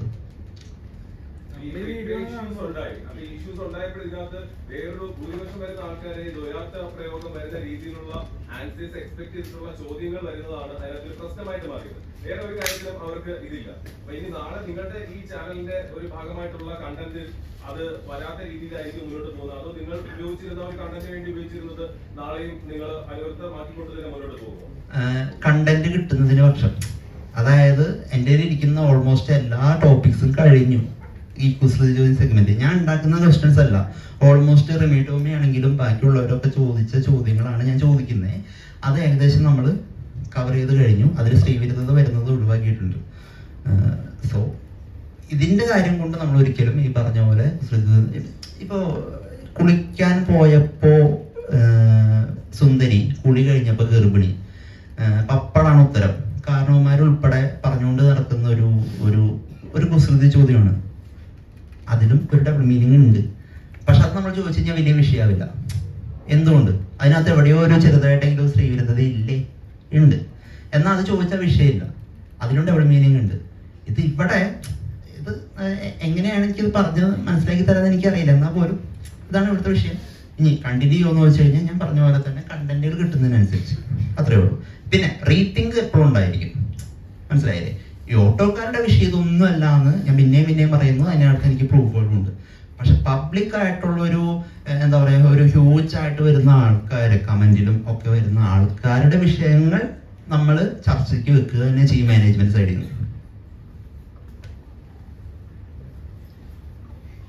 ഇഷ്യൂസ് ഉണ്ടായി അപ്പൊ ഇഷ്യൂസ് ഉണ്ടായപ്പോൾ ഇതിനകത്ത് വേറൊരു ഭൂരിപക്ഷം വരുന്ന ആൾക്കാരെ ദ്വയാർത്ഥ പ്രയോഗം വരുന്ന രീതിയിലുള്ള ആൻസേഴ്സ് എക്സ്പെക്ട് ചെയ്തിട്ടുള്ള ചോദ്യങ്ങൾ വരുന്നതാണ് അതിനകത്ത് ഒരു പ്രശ്നമായിട്ട് മാറിയത് വേറെ ഒരു കാര്യത്തിലും അവർക്ക് ഇതില്ല അപ്പൊ ഇനി നാളെ നിങ്ങളുടെ ഈ ചാനലിന്റെ ഒരു ഭാഗമായിട്ടുള്ള കണ്ടന്റ് അത് വരാത്ത രീതിയിലായിരിക്കും മുന്നോട്ട് പോകുന്നത് അതോ നിങ്ങൾ ഉപയോഗിച്ചിരുന്ന ഒരു കണ്ടന്റിന് വേണ്ടി ഉപയോഗിച്ചിരുന്നത് നാളെയും നിങ്ങൾ അനുവൃത്തമാക്കിക്കൊണ്ട് തന്നെ മുന്നോട്ട് പോകുമോ കണ്ടന്റ് കിട്ടുന്നതിന് പക്ഷം അതായത് എൻ്റെ കയ്യിൽ ഇരിക്കുന്ന ഓൾമോസ്റ്റ് എല്ലാ ടോപ്പിക്സും കഴിഞ്ഞു ഈ കുസൃതി ചോദ്യം സെഗ്മെന്റ് ഞാൻ ഉണ്ടാക്കുന്ന ക്വസ്റ്റ്യൻസ് അല്ല ഓൾമോസ്റ്റ് റിമി ടോമി ആണെങ്കിലും ബാക്കിയുള്ളവരൊക്കെ ചോദിച്ച ചോദ്യങ്ങളാണ് ഞാൻ ചോദിക്കുന്നത് അത് ഏകദേശം നമ്മൾ കവർ ചെയ്ത് കഴിഞ്ഞു അതിൽ ശ്രീവിരുദ്ധത വരുന്നത് ഒഴിവാക്കിയിട്ടുണ്ട് സോ ഇതിന്റെ കാര്യം കൊണ്ട് നമ്മൾ ഒരിക്കലും ഈ പറഞ്ഞ പോലെ കുസൃതി ഇപ്പോ കുളിക്കാൻ പോയപ്പോ ആ, സുന്ദരി കുളി കഴിഞ്ഞപ്പോ ഗർഭിണി ആ, പപ്പടാണ് ഉത്തരം കാരണവന്മാരുൾപ്പെടെ പറഞ്ഞുകൊണ്ട് നടക്കുന്ന ഒരു ഒരു ഒരു കുസൃതി ചോദ്യമാണ് അതിലും ഒരു ഡബിൾ മീനിങ് ഉണ്ട് പക്ഷെ അത് നമ്മൾ ചോദിച്ചു കഴിഞ്ഞാൽ വലിയ വിഷയമാവില്ല എന്തുകൊണ്ട് അതിനകത്ത് എവിടെയോ ഒരു ചെറുതായിട്ടെങ്കിലും സ്ത്രീവിരുദ്ധത ഇല്ലേ ഉണ്ട് എന്നാൽ അത് ചോദിച്ചാൽ വിഷയമില്ല അതിലും ഡബിൾ മീനിങ് ഉണ്ട് ഇത് ഇവിടെ ഇത് എ- എങ്ങനെയാണ് എനിക്കിത് പറഞ്ഞ് മനസ്സിലാക്കി തരാൻ എനിക്കറിയില്ല എന്നാൽ പോലും ഇതാണ് ഇവിടുത്തെ വിഷയം ഇനി കണ്ടിന്യൂ ചെയ്യുമെന്ന് വെച്ച് കഴിഞ്ഞാൽ ഞാൻ പറഞ്ഞ പോലെ തന്നെ കണ്ടന്റുകൾ കിട്ടുന്നതിനനുസരിച്ച് അത്രേ ഉള്ളൂ പിന്നെ റേറ്റിംഗ് എപ്പോഴും ഉണ്ടായിരിക്കും മനസ്സിലായില്ലേ ഈ ഓട്ടോക്കാരുടെ വിഷയം ഇതൊന്നും അല്ല എന്ന് ഞാൻ പിന്നെയും പിന്നെയും പറയുന്നു അതിനകത്ത് എനിക്ക് പ്രൂഫുകളുണ്ട് പക്ഷെ പബ്ലിക് ആയിട്ടുള്ള ഒരു ഏഹ്, എന്താ പറയുക ഒരു ഹ്യൂജ് ആയിട്ട് വരുന്ന ആൾക്കാർ കമന്റിലും ഒക്കെ വരുന്ന ആൾക്കാരുടെ വിഷയങ്ങൾ നമ്മൾ ചർച്ചയ്ക്ക് വെക്കുക തന്നെ ചെയ്യും മാനേജ്മെന്റ് സൈഡിൽ നിന്ന്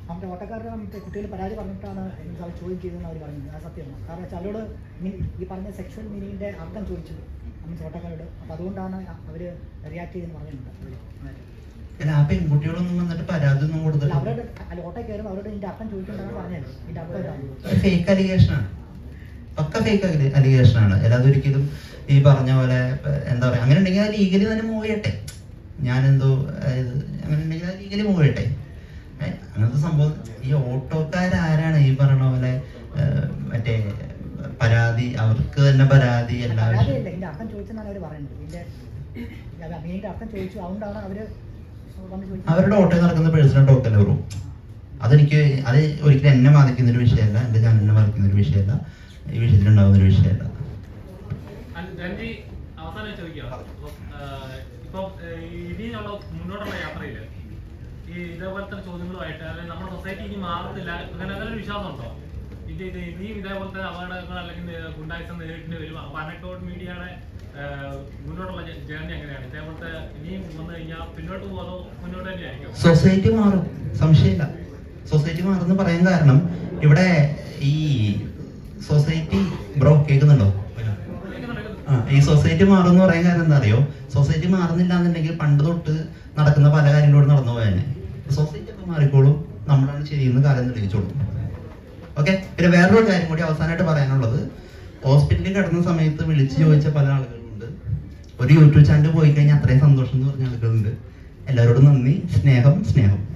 നമ്മുടെ ഓട്ടക്കാരുടെ മറ്റേ കുട്ടികൾ പരാതി പറഞ്ഞിട്ടാണ് മീൻസ് അവർ ചോദ്യം ചെയ്തതെന്ന് അവർ പറഞ്ഞത് അത് സത്യമാണ് കാരണം വെച്ചാൽ അവരോട് മീൻ- ഈ പറഞ്ഞ സെക്ഷൽ മീനിങ്ങിൻ്റെ അർത്ഥം ചോദിച്ചത് മീൻസ് ഓട്ടക്കാരോട് അപ്പോൾ അതുകൊണ്ടാണ് അവർ റിയാക്ട് ചെയ്തെന്ന് പറഞ്ഞിട്ടുണ്ട് അവര്. അല്ല ആ പെൺകുട്ടികളൊന്നും വന്നിട്ട് പരാതി ഒന്നും അല്ല കൊടുത്തില്ല അവരോട് അല്ല ഓട്ടോ കയറുമ്പോൾ അവരോട് ഇതിൻ്റെ അർത്ഥം ചോദിക്കേണ്ടതാണ് പറഞ്ഞത് ഇതിൻ്റെ അർത്ഥം ഇതാണ് ഫേക്ക് അലിഗേഷനാണ് പക്ക ഫേക്ക് അലിഗേഷനാണ് അല്ലാതെ ഒരിക്കലും ഈ പറഞ്ഞ പോലെ ഏഹ്, എന്താ പറയാ അങ്ങനെ ഉണ്ടെങ്കിൽ അത് ലീഗലി തന്നെ മൂവ് ചെയ്യട്ടെ ഞാനെന്തോ അതായത് അങ്ങനെ ഉണ്ടെങ്കിൽ അത് ലീഗലി മൂവ് ചെയ്യട്ടെ ഏഹ്, അങ്ങനത്തെ സംഭവം ഈ ഓട്ടോക്കാരാരാണ് ഈ പറഞ്ഞ പോലെ ഏഹ്, മറ്റേ പരാതി അവർക്ക് തന്നെ പരാതി എല്ലാവരും പരാതിയല്ല ഇതിൻ്റെ അർത്ഥം ചോദിച്ചെന്നാണ് അവർ പറയുന്നത് ഇതിൻ്റെ മീനിൻ്റെ അർത്ഥം ചോദിച്ചു അതുകൊണ്ടാണ് അവർ വന്ന് ചോദിച്ചത് അവരുടെ ഓട്ടോയിൽ നടക്കുന്ന പേഴ്സണൽ ടോക്കല്ലേ ബ്രോ അതെനിക്ക് അത് ഒരിക്കലും എന്നെ ബാധിക്കുന്ന ഒരു വിഷയമല്ല എൻ്റെ ചാനലിനെ ബാധിക്കുന്ന ഒരു വിഷയമല്ല ഈ വിഷയത്തിൽ ഉണ്ടാകുന്ന ഒരു വിഷയമല്ല അല്ല, രഞ്ജി അവസാനം ചോദിക്കാം ഇപ്പൊ ഇനിയുള്ള മുന്നോട്ടുള്ള യാത്രയില് ഈ ഇതേപോലത്തെ ചോദ്യങ്ങളുമായിട്ട് അതായത് നമ്മുടെ സൊസൈറ്റി ഇനി മാറുന്നില്ല അങ്ങനെ അങ്ങനെ ഒരു വിശ്വാസം ഉണ്ടോ ഇത് ഇത് ഇനിയും ഇതേപോലത്തെ അപകടങ്ങൾ അല്ലെങ്കിൽ ഗുണ്ടായിസം നേരിടേണ്ടി വരും അപ്പൊ അനക്കോട്ട് മീഡിയയുടെ മുന്നോട്ടുള്ള ജേർണി എങ്ങനെയാണ് ഇതേപോലത്തെ ഇനിയും വന്നു കഴിഞ്ഞാൽ പിന്നോട്ട് പോകുന്നതോ മുന്നോട്ട് തന്നെയായിരിക്കും സൊസൈറ്റി മാറും സംശയമില്ല സൊസൈറ്റി മാറുമെന്ന് പറയാൻ കാരണം ഇവിടെ ഈ സൊസൈറ്റി ബ്രോ കേൾക്കുന്നുണ്ടോ ആ ഈ സൊസൈറ്റി മാറും എന്ന് പറയാൻ കാരണം എന്താ അറിയോ സൊസൈറ്റി മാറുന്നില്ല എന്നുണ്ടെങ്കിൽ പണ്ട് തൊട്ട് നടക്കുന്ന പല കാര്യങ്ങളോട് നടന്നു പോയാനെ സൊസൈറ്റി ഒക്കെ മാറിക്കോളും നമ്മളാണ് ശരിയെന്ന് കാലം തെളിയിച്ചോളും ഓക്കെ പിന്നെ വേറൊരു കാര്യം കൂടി അവസാനമായിട്ട് പറയാനുള്ളത് ഹോസ്പിറ്റലിൽ കിടന്ന സമയത്ത് വിളിച്ചു ചോദിച്ച പല ആളുകളുണ്ട് ഒരു യൂട്യൂബ് ചാനൽ പോയി കഴിഞ്ഞാൽ അത്രയും സന്തോഷം എന്ന് പറഞ്ഞ ആളുകളുണ്ട് എല്ലാവരോടും നന്ദി സ്നേഹം സ്നേഹം